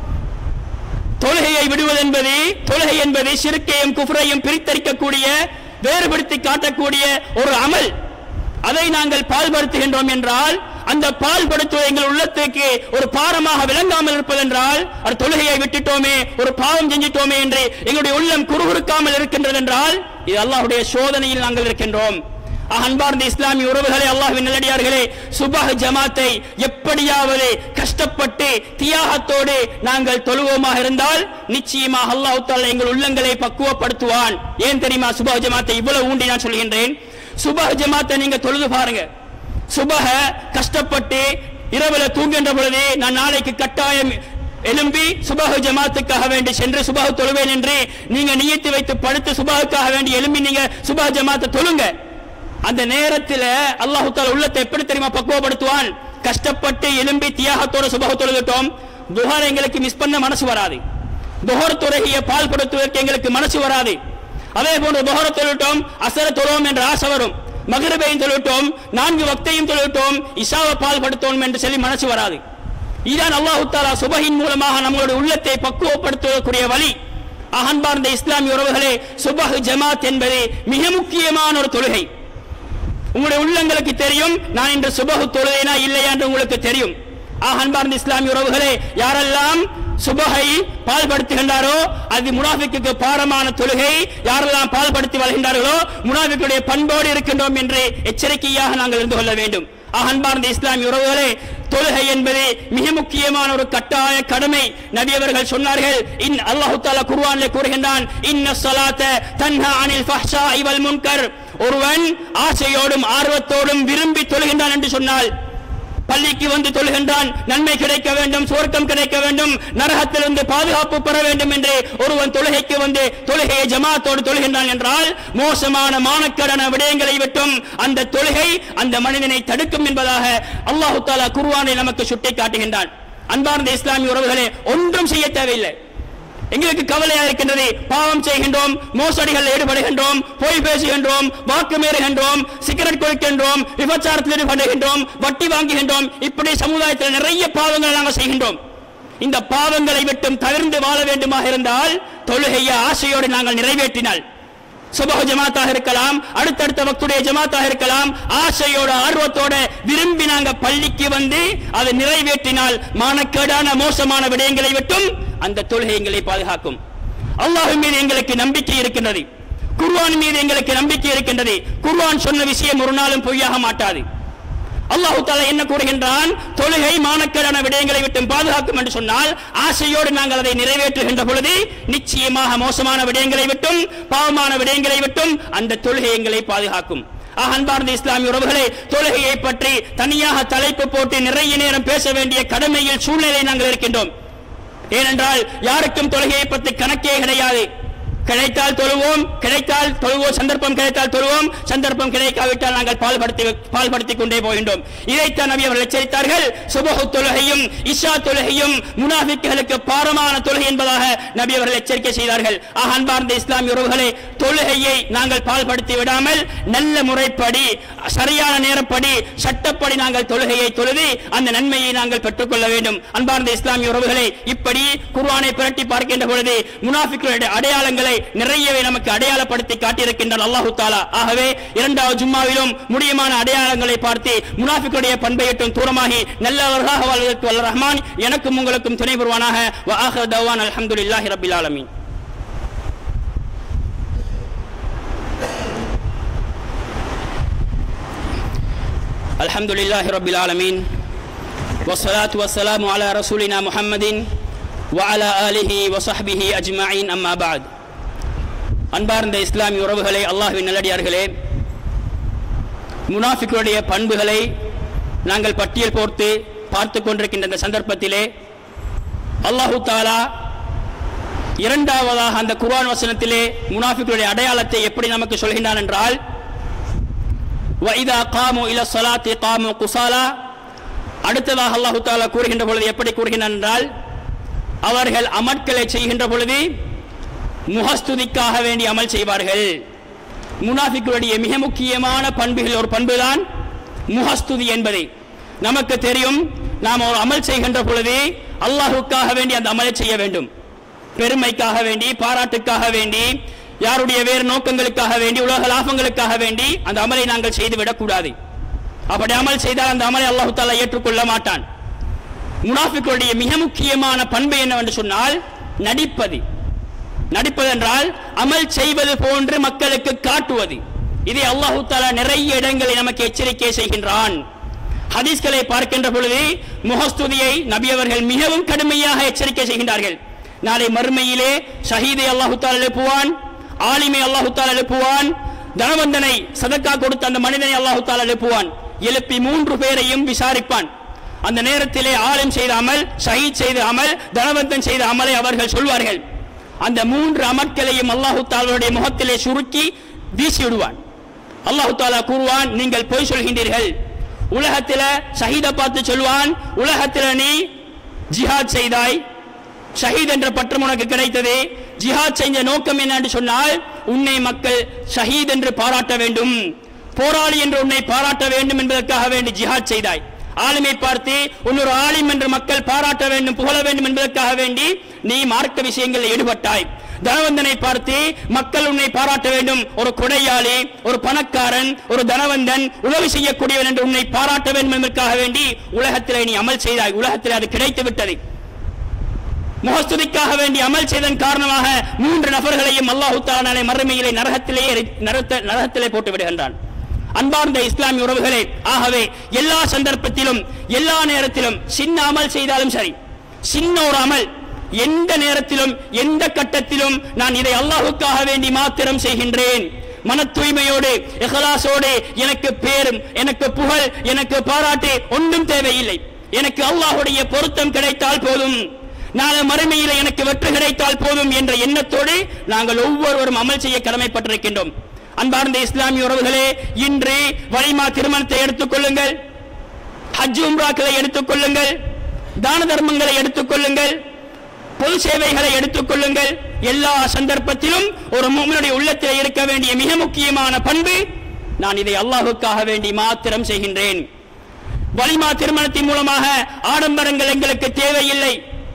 தொழுகையை விடுவது என்பது தொழுகை என்பது சிறுக்கையும் குஃப்ரையும் பிரித்தறிக்கக்கூடிய வேறுபடுத்தி காட்டக்கூடிய ஒரு அமல் அதை நாங்கள் பால்படுத்துகின்றோம் என்றால் அந்த பால்படுத்துவது எங்கள் உள்ளத்துக்கு ஒரு பாரமாக விளங்காமல் இருப்பதென்றால் அது தொழுகையை விட்டுட்டோமே ஒரு பாவம் செஞ்சிட்டோமே என்று எங்களுடைய உள்ளம் குறுகுறுக்காமல் இருக்கின்றது என்றால் இது அல்லாஹ்வுடைய சோதனையில் நாங்கள் இருக்கின்றோம் ஆக, அன்பார்ந்த இஸ்லாமிய உறவுகளே அல்லாஹ்வின் நல்லடியார்களே சுபஹ் ஜமாத்தை எப்படியாவது கஷ்டப்பட்டு தியாகத்தோடு நாங்கள் தொழுவோமாக இருந்தால் நிச்சயமாக அல்லாஹ் தாலா எங்கள் உள்ளங்களை பக்குவப்படுத்துவான் ஏன் தெரியுமா சுபஹ் ஜமாத்தை இவ்வளவு ஊண்டி நான் சொல்கின்றேன் சுபஹ் ஜமாத்தை நீங்க தொழுது பாருங்க சுபஹ கஷ்டப்பட்டு இரவுல தூங்குகின்ற பொழுது நான் நாளைக்கு கட்டாயம் எழும்பி சுபஹ ஜமாத்துக்காக வேண்டி சென்று சுபஹ தொழுவேன் என்று நீங்க நியத்து வைத்து படுத்து சுபஹுக்காக வேண்டி எழும்பி நீங்க சுபஹ ஜமாத்தை தொழுங்க அந்த நேரத்தில் அல்லாஹு தாலா உள்ளத்தை எப்படி தெரியுமா பக்குவப்படுத்துவான் கஷ்டப்பட்டு எழும்பி தியாகத்தோட சுபஹ தொழுதுட்டோம் துஹார் எங்களுக்கு மிஸ் பண்ண மனசு வராது துஹர் துறையை பால் படுத்துவதற்கு எங்களுக்கு மனசு வராது அதே போன்று துஹர தொழுட்டோம் அசர தொழுவோம் என்ற ஆசை வரும் மகரபையும் தொழுவிட்டோம் நான்கு வக்தையும் தொழுவிட்டோம் இஷாவை பால் படுத்தோம் என்று சொல்லி மனசு வராது இதுதான் அல்லாஹு தாலா சுபஹின் மூலமாக நம்மளுடைய உள்ளத்தை பக்குவப்படுத்தக்கூடிய வழி அகன்பார்ந்த இஸ்லாமிய உறவுகளே சுபஹ் ஜமாத் என்பது மிக முக்கியமான ஒரு தொழுகை உங்களுடைய உள்ளங்களுக்கு தெரியும் நான் இன்று சுபஹு தொழுதேனா இல்லையா என்று உங்களுக்கு தெரியும் ஆக அன்பார்ந்த இஸ்லாமிய உறவுகளே யாரெல்லாம் சுபஹை பால்படுத்துகின்றாரோ அது முனாஃபிக்கு பாரமான தொழுகை யாரெல்லாம் பால்படுத்தி வருகின்றார்களோ முனாஃபிக்குடைய பண்போடு இருக்கின்றோம் என்று எச்சரிக்கையாக நாங்கள் இருந்து கொள்ள வேண்டும் ஆக அன்பார்ந்த இஸ்லாமிய உறவுகளே தொழுகை என்பது மிக முக்கியமான ஒரு கட்டாய கடமை நபி அவர்கள் சொன்னார்கள் இன் அல்லாஹு தாலா குர்ஆனிலே கூறுகின்றான் இன்ன ஸலாத்த தன்ஹா அனில் ஃபஹ்ஷாஇ வல் முன்கர் ஒருவன் ஆசையோடும் ஆர்வத்தோடும் விரும்பி தொழுகின்றான் என்று சொன்னால் பள்ளிக்கு வந்து தொழுகின்றான் நன்மை கிடைக்க வேண்டும் சுவர்க்கம் கிடைக்க வேண்டும் நரகத்திலிருந்து பாதுகாப்பு பெற வேண்டும் என்று ஒருவன் தொழுகைக்கு வந்து தொழுகையை ஜமாத்தோடு தொழுகின்றான் என்றால் மோசமான மானக்கடன விடயங்களை விட்டும் அந்த தொழுகை அந்த மனிதனை தடுக்கும் என்பதாக அல்லாஹு தாலா குர்ஆனை நமக்கு சுட்டி காட்டுகின்றான் அன்பார்ந்த இஸ்லாமிய உறவுகளே ஒன்றும் செய்ய தேவையில்லை எங்களுக்கு கவலையா இருக்கின்றது பாவம் செய்கின்றோம் மோசடிகள் ஈடுபடுகின்றோம் பொய் பேசுகின்றோம் வாக்கு மீறுகின்றோம் சிகரெட் குடிக்கின்றோம் விபச்சாரத்தில் ஈடுபடுகின்றோம் வட்டி வாங்குகின்றோம் இப்படி சமுதாயத்தில் நிறைய பாவங்களை நாங்கள் செய்கின்றோம் இந்த பாவங்களை விட்டும் தவிர்ந்து வாழ வேண்டுமாக இருந்தால் தொழுகையை ஆசையோடு நாங்கள் நிறைவேற்றினால் சுபஹ ஜமாத்தாக இருக்கலாம் அடுத்தடுத்த வக்துடைய ஜமாத்தாக இருக்கலாம் ஆசையோட ஆர்வத்தோட விரும்பி நாங்க பள்ளிக்கு வந்து அதை நிறைவேற்றினால் மானக்கேடான மோசமான விடயங்களை விட்டும் அந்த தொழுகை எங்களை பாதுகாக்கும் அல்லாஹ் மீது எங்களுக்கு நம்பிக்கை இருக்கின்றது குர்ஆன் மீது எங்களுக்கு நம்பிக்கை இருக்கின்றது குர்ஆன் சொன்ன விஷயம் ஒரு நாளும் பொய்யாக மாட்டாது அல்லாஹு தாலா என்ன கூறுகின்றான் தொழுகை மானக்கேடான விடயங்களை விட்டு பாதுகாக்கும் என்று சொன்னால் ஆசையோடு நாங்கள் அதை நிறைவேற்றுகின்ற பொழுது நிச்சயமாக மோசமான விடயங்களை விட்டும் பாவமான விடயங்களை விட்டும் அந்த தொழுகை எங்களை பாதுகாக்கும் ஆக, அன்பார்ந்த இஸ்லாமிய உறவுகளே தொழுகையை பற்றி தனியாக தலைப்பு போட்டு நிறைய நேரம் பேச வேண்டிய கடமையில் சூழ்நிலை நாங்கள் இருக்கின்றோம் ஏனென்றால் யாருக்கும் தொழுகையை பற்றி கணக்கே கிடையாது கிடைத்தால் தொழுவோம் கிடைத்தால் தொழுவோம் சந்தர்ப்பம் கிடைத்தால் தொழுவோம் சந்தர்ப்பம் கிடைக்காவிட்டால் நாங்கள் பால்படுத்தி பால்படுத்திக் கொண்டே போகின்றோம் இதைத்தான் நபி அவர்கள் எச்சரித்தார்கள் சுபஹு தொழுகையும் இஷா தொழுகையும் முனாஃபிக்குகளுக்கு பாரமான தொழுகை என்பதாக நபி அவர்கள் எச்சரிக்கை செய்தார்கள் ஆக அன்பார்ந்த இஸ்லாமிய உறவுகளே தொழுகையை நாங்கள் பால்படுத்தி விடாமல் நல்ல முறைப்படி சரியான நேரப்படி சட்டப்படி நாங்கள் தொழுகையை தொழுது அந்த நன்மையை நாங்கள் பெற்றுக்கொள்ள வேண்டும் அன்பார்ந்த இஸ்லாமிய உறவுகளே இப்படி குர்ஆனை புரட்டி பார்க்கின்ற பொழுது முனாஃபிக்களுடைய அடையாளங்களை நிறையவே நமக்கு அடையாளப்படுத்தி காட்டியிருக்கின்றான் அல்லாஹு தாலா ஆகவே இரண்டாவது ஜும்மாவிலும் முடியுமான அடையாளங்களை பார்த்து முனாஃபிக்குடைய பண்பையட்டும் தூரமாகி நல்லவர்களாக வாழ்வதற்கு வல்ல ரஹ்மான் எனக்கும் உங்களுக்கும் துணை புரிவானாக வ ஆஹிர் தவான் அல்ஹம்துலில்லாஹி ரப்பில் ஆலமீன் الحمد لله رب العالمين والصلاة والسلام على رسولنا محمد وعلى آله وصحبه أجمعين أما بعد அன்பார்ந்த இஸ்லாமிய உறவுகளே அல்லாஹ்வின் நல்லடியார்களே முனாஃபிக்குடைய பண்புகளை நாங்கள் பட்டியல் போர்த்து பார்த்து கொண்டிருக்கின்ற இந்த சந்தர்ப்பத்திலே அல்லாஹு தாலா இரண்டாவதாக அந்த குர்ஆன் வசனத்திலே முனாஃபிக்குடைய அடையாளத்தை எப்படி நமக்கு சொல்கின்றான் என்றால் وَإِذَا قَامُوا إِلَى الصَّلَاةِ قَامُوا قُصَالَى அடுத்ததாக அல்லாஹு தாலா கூறுகின்ற பொழுது எப்படி கூறுகின்றான் என்றால் அவர்கள் அமட்களை செய்கின்ற பொழுது முகஸ்துதிக்காக வேண்டி அமல் செய்வார்கள் முனாஃபிக்குடைய மிக முக்கியமான பண்புகள் ஒரு பண்புதான் முகஸ்துதி என்பதை நமக்கு தெரியும் நாம் ஒரு அமல் செய்கின்ற பொழுது அல்லாஹுக்காக வேண்டி அந்த அமலை செய்ய வேண்டும் பெருமைக்காக வேண்டி பாராட்டுக்காக வேண்டி யாருடைய வேறு நோக்கங்களுக்காக வேண்டி உலக லாபங்களுக்காக வேண்டி அந்த அமலை நாங்கள் செய்து விடக்கூடாது அப்படி அமல் செய்தால் அந்த அமலை அல்லாஹு தாலா ஏற்றுக்கொள்ள மாட்டான் முனாஃபிக்குடைய மிக முக்கியமான பண்பு என்னவென்று சொன்னால் நடிப்பது நடிப்பதென்றால் அமல் செய்வது போன்று மக்களுக்கு காட்டுவது இதை அல்லாஹு தாலா நிறைய இடங்களில் நமக்கு எச்சரிக்கை செய்கின்றான் ஹதீஸ்களை பார்க்கின்ற பொழுது முகஸ்துதியை நபி அவர்கள் மிகவும் கடுமையாக எச்சரிக்கை செய்கின்றார்கள் நாளை மறுமையிலே ஷஹீதை அல்லாஹு தாலா எழுப்புவான் ஆலிமை அல்லாஹு தாலா எழுப்புவான் தனவந்தனை சதக்கா கொடுத்த அந்த மனிதனை அல்லாஹு தாலா எழுப்புவான் எழுப்பி மூன்று பேரையும் விசாரிப்பான் அந்த நேரத்திலே ஆலிம் செய்த அமல் ஷஹீத் செய்த அமல் தனவந்தன் செய்த அமலை அவர்கள் சொல்வார்கள் அந்த மூன்று அமற்களையும் அல்லாஹு தாலாவுடைய முகத்திலே சுருக்கி வீசி விடுவான் அல்லாஹு தாலா கூறுவான் நீங்கள் பொய் சொல்கின்றீர்கள் உலகத்தில ஷஹீத பார்த்து சொல்வான் உலகத்தில நீ ஜிஹாத் செய்தாய் ஷஹீத் என்ற பட்டம் உனக்கு கிடைத்தது ஜிஹாத் செஞ்ச நோக்கம் என்ன என்று சொன்னால் உன்னை மக்கள் ஷஹீத் என்று பாராட்ட வேண்டும் போராளி என்று உன்னை பாராட்ட வேண்டும் என்பதற்காக வேண்டி ஜிஹாத் செய்தாய் ஆளுமை பார்த்து இன்னொரு ஆலிம் என்று மக்கள் பாராட்ட வேண்டும் புகழ வேண்டும் என்பதற்காக வேண்டி நீ மார்க்க விஷயங்களில் ஈடுபட்டாய் தனவந்தனை பார்த்து மக்கள் உன்னை பாராட்ட வேண்டும் ஒரு கொடையாளி ஒரு பணக்காரன் ஒரு தனவந்தன் உதவி செய்யக்கூடியவன் என்று உன்னை பாராட்ட வேண்டும் என்பதற்காக வேண்டி உலகத்தில் நீ அமல் செய்தாய் உலகத்தில் அது கிடைத்து விட்டது முகஸ்துதிக்காக வேண்டி அமல் செய்தன் காரணமாக மூன்று நபர்களையும் அல்லாஹு தாலானை மறுமையிலே நரகத்திலே எரி- நரகத்த- நரகத்திலே போட்டு விடுகின்றான் அன்பார்ந்த இஸ்லாமிய உறவுகளே ஆகவே எல்லா சந்தர்ப்பத்திலும் எல்லா நேரத்திலும் சின்ன அமல் செய்தாலும் சரி சின்ன ஒரு அமல் எந்த நேரத்திலும் எந்த கட்டத்திலும் நான் இதை அல்லாஹுக்காக வேண்டி மாத்திரம் செய்கின்றேன் மன தூய்மையோடு இஹ்லாஸோடு எனக்கு பேரும் எனக்கு புகழ் எனக்கு பாராட்டு ஒன்றும் தேவையில்லை எனக்கு அல்லாஹுடைய பொருத்தம் கிடைத்தால் போதும் நாளை மறுமையில் எனக்கு வெற்றி கிடைத்தால் போதும் என்ற எண்ணத்தோடு நாங்கள் ஒவ்வொருவரும் அமல் செய்ய கடமைப்பட்டிருக்கின்றோம் அன்பார்ந்த இஸ்லாமிய உறவுகளே இன்று வலிமா திருமணத்தை எடுத்துக் கொள்ளுங்கள் ஹஜ் உம்ராக்களை எடுத்துக் கொள்ளுங்கள் தான தர்மங்களை எடுத்துக் கொள்ளுங்கள் பொது சேவைகளை எடுத்துக் கொள்ளுங்கள் எல்லா சந்தர்ப்பத்திலும் ஒரு மும்முடைய உள்ளத்தில் இருக்க வேண்டிய மிக முக்கியமான பண்பு நான் இதை அல்லாஹுக்காக வேண்டி மாத்திரம் செய்கின்றேன் வலிமா திருமணத்தின் மூலமாக ஆடம்பரங்கள் எங்களுக்கு தேவையில்லை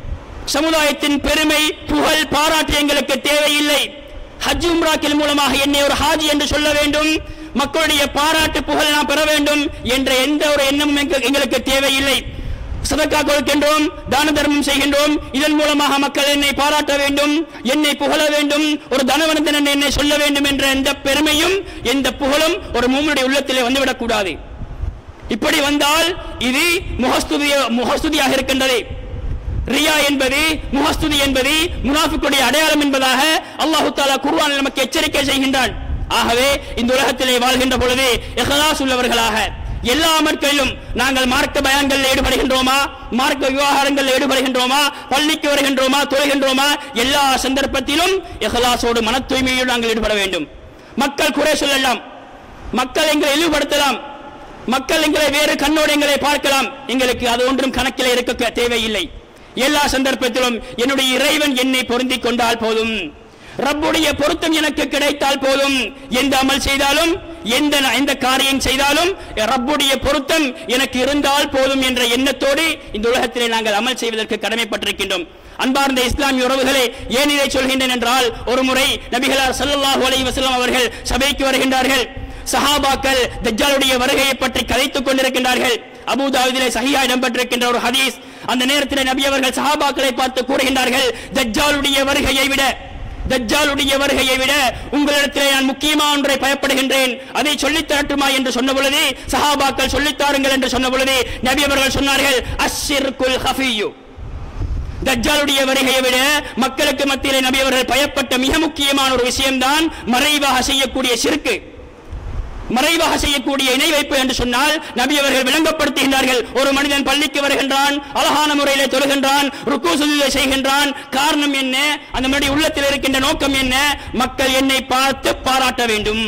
சமுதாயத்தின் பெருமை புகழ் பாராட்டு எங்களுக்கு தேவையில்லை ஹஜ் உம்ராக்கில் மூலமாக என்னை ஒரு ஹாஜி என்று சொல்ல வேண்டும் மக்களுடைய பாராட்டு புகழ் நான் பெற வேண்டும் என்ற எந்த ஒரு எண்ணமும் எங்க- எங்களுக்கு தேவையில்லை சதக்கா கொடுக்கின்றோம் தான தர்மம் செய்கின்றோம் இதன் மூலமாக மக்கள் என்னை பாராட்ட வேண்டும் என்னை புகழ வேண்டும் ஒரு தனவனந்தன் என்னை சொல்ல வேண்டும் என்ற எந்த பெருமையும் எந்த புகழும் ஒரு மூமனுடைய உள்ளத்திலே வந்துவிடக் கூடாது இப்படி வந்தால் இது முகஸ்துதிய முகஸ்துதியாக இருக்கின்றது ரியா என்பது முகஸ்துதி என்பது முனாஃபிக்குடைய அடையாளம் என்பதாக அல்லாஹு தாலா குர்ஆனில் நமக்கு எச்சரிக்கை செய்கின்றான் ஆகவே இந்த உலகத்திலே வாழ்கின்ற பொழுது இஹ்லாஸ் உள்ளவர்களாக எல்லா அமர்களிலும் நாங்கள் மார்க்க பயான்களில் ஈடுபடுகின்றோமா மார்க்க விவகாரங்களில் ஈடுபடுகின்றோமா பள்ளிக்கு வருகின்றோமா தொழுகின்றோமா எல்லா சந்தர்ப்பத்திலும் இஹ்லாஸோடு மன தூய்மையோடு நாங்கள் ஈடுபட வேண்டும் மக்கள் குறை சொல்லலாம் மக்கள் எங்களை இழிவுபடுத்தலாம் மக்கள் எங்களை வேறு கண்ணோடு எங்களை பார்க்கலாம் எங்களுக்கு அது ஒன்றும் கணக்கில் இருக்க க- தேவையில்லை எல்லா சந்தர்ப்பத்திலும் என்னுடைய இறைவன் என்னை பொருந்திக் கொண்டால் போதும் ரப்புடைய பொருத்தம் எனக்கு கிடைத்தால் போதும் எந்த அமல் செய்தாலும் எந்த எந்த காரியம் செய்தாலும் ரப்புடைய பொருத்தம் எனக்கு இருந்தால் போதும் என்ற எண்ணத்தோடு இந்த உலகத்திலே நாங்கள் அமல் செய்வதற்கு கடமைப்பட்டிருக்கின்றோம் அன்பார்ந்த இஸ்லாமிய உறவுகளே ஏன் இதை சொல்கின்றேன் என்றால் ஒரு முறை நபிகளார் ஸல்லல்லாஹு அலைஹி வஸல்லம் அவர்கள் சபைக்கு வருகின்றார்கள் சஹாபாக்கள் தஜ்ஜாலுடைய வருகையை பற்றி கதைத்துக் கொண்டிருக்கின்றார்கள் அபூதாவுதிலே சஹிஹா இடம்பெற்றிருக்கின்ற ஒரு ஹதீஸ் அந்த நேரத்தில் நபி அவர்கள் சஹாபாக்களை பார்த்து கூறுகின்றார்கள் தஜ்ஜாலுடைய வருகையை விட தஜ்ஜாலுடைய வருகையை விட உங்களிடத்திலே நான் முக்கியமான ஒன்றை பயப்படுகின்றேன் அதை சொல்லித் தரட்டுமா என்று சொன்ன பொழுது சஹாபாக்கள் சொல்லித் தாருங்கள் என்று சொன்ன பொழுது நபி அவர்கள் சொன்னார்கள் அஷ்ஷிர்குல் ஹஃபியு தஜ்ஜாலுடைய வருகையை விட மக்களுக்கு மத்தியிலே நபி அவர்கள் பயப்பட்ட மிக முக்கியமான ஒரு விஷயம்தான் மறைவாக செய்யக்கூடிய சிறுக்கு மறைவாக செய்யக்கூடிய இணை வைப்பு என்று சொன்னால் நபி அவர்கள் விளங்கப்படுத்துகின்றார்கள் ஒரு மனிதன் பள்ளிக்கு வருகின்றான் அழகான முறையிலே தொழுகின்றான் ருக்கு சுஜூதை செய்கின்றான் காரணம் என்ன அந்த மனித உள்ளத்தில் இருக்கின்ற நோக்கம் என்ன மக்கள் என்னை பார்த்து பாராட்ட வேண்டும்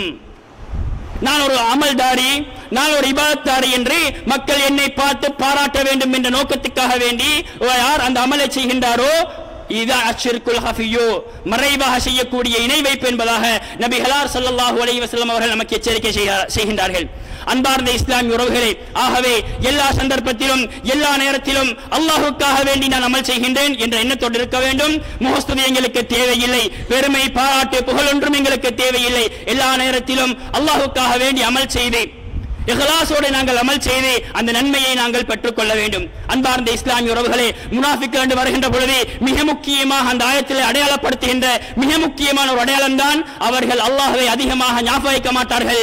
நான் ஒரு அமல்தாரி நான் ஒரு இபாதத்தாரி என்று மக்கள் என்னை பார்த்து பாராட்ட வேண்டும் என்ற நோக்கத்துக்காக வேண்டி யார் அந்த அமலை செய்கின்றாரோ இது அச்சிற்குல் ஹஃபியோ மறைவாக செய்யக்கூடிய இணை வைப்பு என்பதாக நபி ஹலார் ஸல்லல்லாஹு அலைஹி வஸல்லம் அவர்கள் நமக்கு எச்சரிக்கை செய்ய- செய்கின்றார்கள் அன்பார்ந்த இஸ்லாமிய உறவுகளே ஆகவே எல்லா சந்தர்ப்பத்திலும் எல்லா நேரத்திலும் அல்லாஹ்வுக்காக வேண்டி நான் அமல் செய்கின்றேன் என்ற எண்ணத்தோடு இருக்க வேண்டும் முகஸ்துதி எங்களுக்கு தேவையில்லை பெருமை பாராட்டு புகழ் ஒன்றும் எங்களுக்கு தேவையில்லை எல்லா நேரத்திலும் அல்லாஹ்வுக்காக வேண்டி அமல் செய்து இஹ்லாஸோடு நாங்கள் அமல் செய்து அந்த நன்மையை நாங்கள் பெற்றுக்கொள்ள வேண்டும் அன்பார்ந்த இஸ்லாமிய உறவுகளே முனாஃபிக் என்று வருகின்ற பொழுது மிக முக்கியமாக அந்த ஆயத்தில் அடையாளப்படுத்துகின்ற மிக முக்கியமான ஒரு அடையாளம் தான் அவர்கள் அல்லாஹ்வை அதிகமாக ஞாபகிக்க மாட்டார்கள்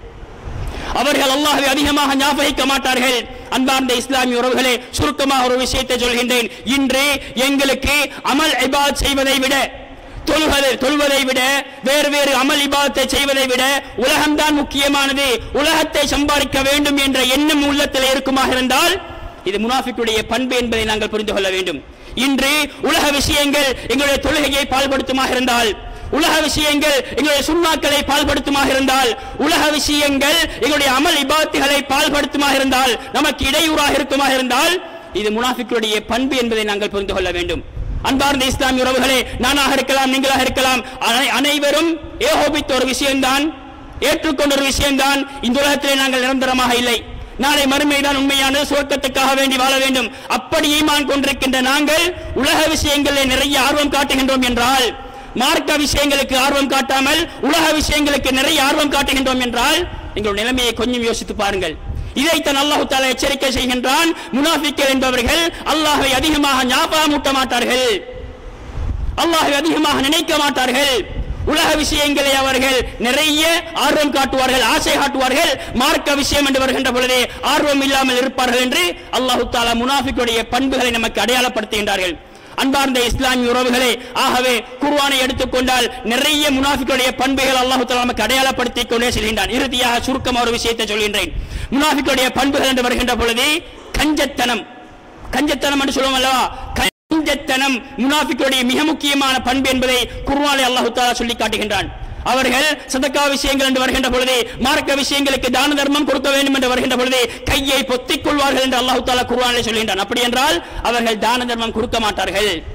அவர்கள் அல்லாஹ்வை அதிகமாக ஞாபகிக்க மாட்டார்கள் அன்பார்ந்த இஸ்லாமிய உறவுகளே சுருக்கமாக ஒரு விஷயத்தை சொல்கின்றேன் இன்று எங்களுக்கு அமல் இபாத் செய்வதை விட தொழுவதை தொழுவதை விட வேறு வேறு அமல் இபாதத்தை செய்வதை விட உலகம்தான் முக்கியமானது உலகத்தை சம்பாதிக்க வேண்டும் என்ற எண்ணம் உள்ளத்தில் இருக்குமாக இருந்தால் இது முனாஃபிக்குடைய பண்பு என்பதை நாங்கள் புரிந்து கொள்ள வேண்டும் இன்று உலக விஷயங்கள் எங்களுடைய தொழுகையை பால்படுத்துமாக இருந்தால் உலக விஷயங்கள் எங்களுடைய சுண்ணாக்களை பால்படுத்துமாக இருந்தால் உலக விஷயங்கள் எங்களுடைய அமல் இபாத்துகளை பால்படுத்துமாக இருந்தால் நமக்கு இடையூறாக இருக்குமாக இருந்தால் இது முனாஃபிக்குடைய பண்பு என்பதை நாங்கள் புரிந்து கொள்ள வேண்டும் அன்பார்ந்த இஸ்லாமிய உறவுகளே நானாக இருக்கலாம் நீங்களாக இருக்கலாம் அனை- அனைவரும் ஏகோபித்த ஒரு விஷயம்தான் ஏற்றுக்கொண்ட ஒரு விஷயம்தான் இந்த உலகத்திலே நாங்கள் நிரந்தரமாக இல்லை நாளை மறுமைதான் உண்மையான சுவர்க்கத்துக்காக வேண்டி வாழ வேண்டும் அப்படி ஈமான் கொண்டிருக்கின்ற நாங்கள் உலக விஷயங்களில் நிறைய ஆர்வம் காட்டுகின்றோம் என்றால் மார்க்க விஷயங்களுக்கு ஆர்வம் காட்டாமல் உலக விஷயங்களுக்கு நிறைய ஆர்வம் காட்டுகின்றோம் என்றால் எங்களுடைய நிலைமையை கொஞ்சம் யோசித்து பாருங்கள் இதைத்தான் அல்லாஹு தாலா எச்சரிக்கை செய்கின்றான் முனாஃபிக்கர் என்பவர்கள் அல்லாஹை அதிகமாக ஞாபகமூட்ட மாட்டார்கள் அல்லாஹை அதிகமாக நினைக்க மாட்டார்கள் உலக விஷயங்களை அவர்கள் நிறைய ஆர்வம் காட்டுவார்கள் ஆசை காட்டுவார்கள் மார்க்க விஷயம் என்று வருகின்ற பொழுதே ஆர்வம் இல்லாமல் இருப்பார்கள் என்று அல்லாஹு தாலா முனாஃபிக்குடைய பண்புகளை நமக்கு அடையாளப்படுத்துகின்றார்கள் அன்பார்ந்த இஸ்லாமிய உறவுகளே ஆகவே குர்ஆனை எடுத்துக்கொண்டால் நிறைய முனாஃபிக்குடைய பண்புகள் அல்லாஹு தஆலா நமக்கு அடையாளப்படுத்திக் கொண்டே செல்கின்றான் இறுதியாக சுருக்கமாக ஒரு விஷயத்தை சொல்கின்றேன் முனாஃபிக்குடைய பண்புகள் என்று வருகின்ற பொழுது கஞ்சத்தனம் கஞ்சத்தனம் என்று சொல்லுவோம் அல்லவா கஞ்சத்தனம் முனாஃபிக்குடைய மிக முக்கியமான பண்பு என்பதை குர்ஆனில் அல்லாஹ் தஆலா சொல்லி காட்டுகின்றான் அவர்கள் சதக்கா விஷயங்கள் என்று வருகின்ற பொழுது மார்க்க விஷயங்களுக்கு தான தர்மம் கொடுக்க வேண்டும் என்று வருகின்ற பொழுது கையை பொத்திக் கொள்வார்கள் என்று அல்லாஹ் தாலா குர்ஆனில் சொல்கின்றான் அப்படி என்றால் அவர்கள் தான தர்மம் கொடுக்க மாட்டார்கள்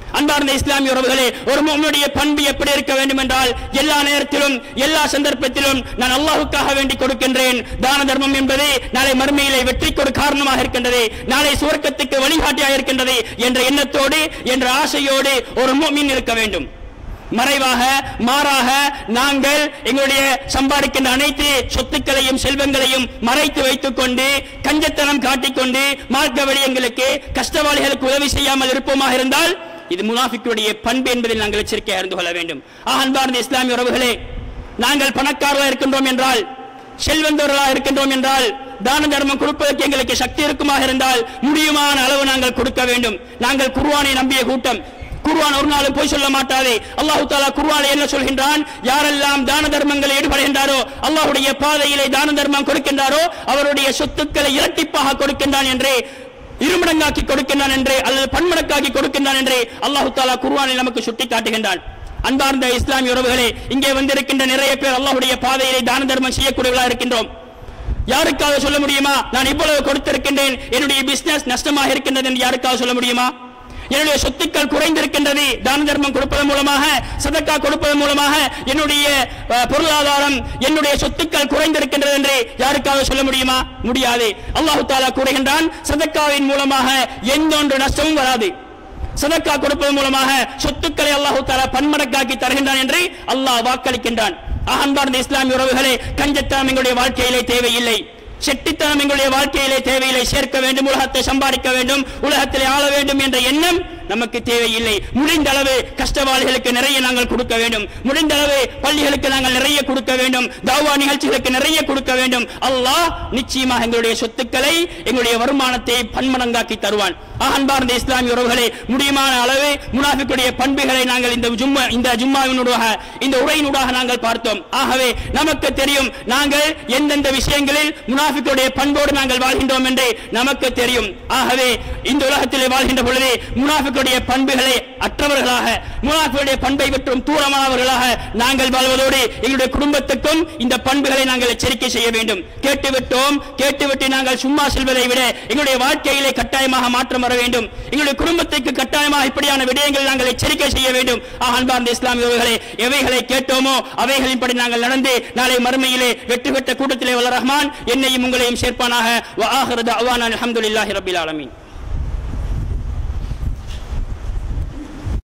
அன்பார்ந்த இஸ்லாமிய உறவுகளே ஒரு முகமுடைய பண்பு எப்படி இருக்க வேண்டும் என்றால் எல்லா நேரத்திலும் எல்லா சந்தர்ப்பத்திலும் நான் அல்லாஹுக்காக வேண்டி கொடுக்கின்றேன் தான தர்மம் என்பது நாளை மறுமையிலே வெற்றிக்கு ஒரு காரணமாக இருக்கின்றது நாளை சுவர்க்கத்துக்கு வழிகாட்டியாக இருக்கின்றது என்ற எண்ணத்தோடு என்ற ஆசையோடு ஒரு முஃமின் இருக்க வேண்டும் மறைவாக மாறாக நாங்கள் எங்களுடைய சம்பாதிக்கின்ற அனைத்து சொத்துக்களையும் செல்வங்களையும் மறைத்து வைத்துக் கொண்டு கஞ்சத்தனம் காட்டிக்கொண்டு மார்க்க வழி எங்களுக்கு கஷ்டவாளிகளுக்கு உதவி செய்யாமல் இருப்போமாக இருந்தால் இது முனாஃபிக்குடைய பண்பு என்பதில் நாங்கள் எச்சரிக்கை அறிந்து கொள்ள வேண்டும் ஆக அன்பார்ந்த இஸ்லாமிய உறவுகளே நாங்கள் பணக்காரர்களாக இருக்கின்றோம் என்றால் செல்வந்தவர்களாக இருக்கின்றோம் என்றால் தான தர்மம் கொடுப்பதற்கு எங்களுக்கு சக்தி இருக்குமாக இருந்தால் முடியுமான அளவு நாங்கள் கொடுக்க வேண்டும் நாங்கள் குர்ஆனை நம்பிய கூட்டம் குர்ஆன் ஒரு நாளும் போய் சொல்ல மாட்டாதே அல்லாஹ் தாலா குர்ஆனை என்ன சொல்கின்றான் யாரெல்லாம் தான தர்மங்களை ஈடுபடுகின்றாரோ அல்லாஹ்வுடைய பாதையிலே தான தர்மம் கொடுக்கின்றாரோ அவருடைய சொத்துக்களை இரட்டிப்பாக கொடுக்கின்றான் என்று இருமடங்காக்கி கொடுக்கின்றான் என்று அல்லது பன்மடங்காக்கி கொடுக்கின்றான் என்று அல்லாஹு தாலா குர்ஆனில் நமக்கு சுட்டி காட்டுகின்றான் அன்பார்ந்த இஸ்லாமிய உறவுகளே இங்கே வந்திருக்கின்ற நிறைய பேர் அல்லாஹ்வுடைய பாதையிலே தான தர்மம் செய்யக்கூடியவர்களாக இருக்கின்றோம் யாருக்காக சொல்ல முடியுமா நான் இவ்வளவு கொடுத்திருக்கின்றேன் என்னுடைய பிசினஸ் நஷ்டமாக இருக்கின்றது என்று யாருக்காக சொல்ல முடியுமா என்னுடைய சொத்துக்கள் குறைந்திருக்கின்றது தான தர்மம் கொடுப்பதன் மூலமாக சதக்கா கொடுப்பதன் மூலமாக என்னுடைய அஹ், பொருளாதாரம் என்னுடைய சொத்துக்கள் குறைந்திருக்கின்றது என்று யாருக்காக சொல்ல முடியுமா முடியாது அல்லாஹு தாலா கூறுகின்றான் சதக்காவின் மூலமாக எந்த ஒன்று நஷ்டமும் வராது சதக்கா கொடுப்பதன் மூலமாக சொத்துக்களை அல்லாஹு தாலா பன்மடக்காக்கி தருகின்றான் என்று அல்லாஹ் வாக்களிக்கின்றான் ஆக, அன்பார்ந்த இஸ்லாமிய உறவுகளே கஞ்சத்தனம் எங்களுடைய வாழ்க்கையிலே தேவையில்லை செட்டித்தனம் எங்களுடைய வாழ்க்கையிலே தேவையில்லை சேர்க்க வேண்டும் உலகத்தை சம்பாதிக்க வேண்டும் உலகத்திலே ஆள வேண்டும் என்ற எண்ணம் நமக்கு தேவையில்லை முடிந்த அளவு கஷ்டவாளிகளுக்கு நிறைய நாங்கள் கொடுக்க வேண்டும் முடிந்த அளவு பள்ளிகளுக்கு நாங்கள் நிறைய கொடுக்க வேண்டும் தாவா நிகழ்ச்சிகளுக்கு நிறைய கொடுக்க வேண்டும் அல்லாஹ் நிச்சயமாக எங்களுடைய சொத்துக்களை எங்களுடைய வருமானத்தை பன்மடங்காக்கி தருவான் ஆக, அன்பார்ந்த இஸ்லாமிய உறவுகளே முடியுமான அளவு முனாஃபிக்குடைய பண்புகளை நாங்கள் இந்த ஜும்மா இந்த ஜும்மாவினூடாக இந்த உரையினூடாக நாங்கள் பார்த்தோம் ஆகவே நமக்கு தெரியும் நாங்கள் எந்தெந்த விஷயங்களில் முனாஃபிக்குடைய பண்போடு நாங்கள் வாழ்கின்றோம் என்று நமக்கு தெரியும் ஆகவே இந்த உலகத்திலே வாழ்கின்ற பொழுது முனாஃபிக்குடைய பண்புகளை அற்றவர்களாக முனாஃபிக்குடைய பண்பை விட்டும் தூரமானவர்களாக நாங்கள் வாழ்வதோடு எங்களுடைய குடும்பத்துக்கும் இந்த பண்புகளை நாங்கள் எச்சரிக்கை செய்ய வேண்டும் கேட்டுவிட்டோம் கேட்டுவிட்டு நாங்கள் சும்மா செல்வதை விட எங்களுடைய வாழ்க்கையிலே கட்டாயமாக மாற்றம் வர வேண்டும் எங்களுடைய குடும்பத்துக்கு கட்டாயமாக இப்படியான விடயங்கள் நாங்கள் எச்சரிக்கை செய்ய வேண்டும் ஆக, அன்பார்ந்த இஸ்லாமியர்களே எவைகளை கேட்டோமோ அவைகளின்படி நாங்கள் நடந்து நாளை மறுமையிலே வெற்றி பெற்ற கூட்டத்திலே வல்ல ரஹ்மான் என்னையும் உங்களையும் சேர்ப்பானாக வ ஆஹிரு தஅவானா அல்ஹம்துலில்லாஹி ரப்பில் ஆலமீன்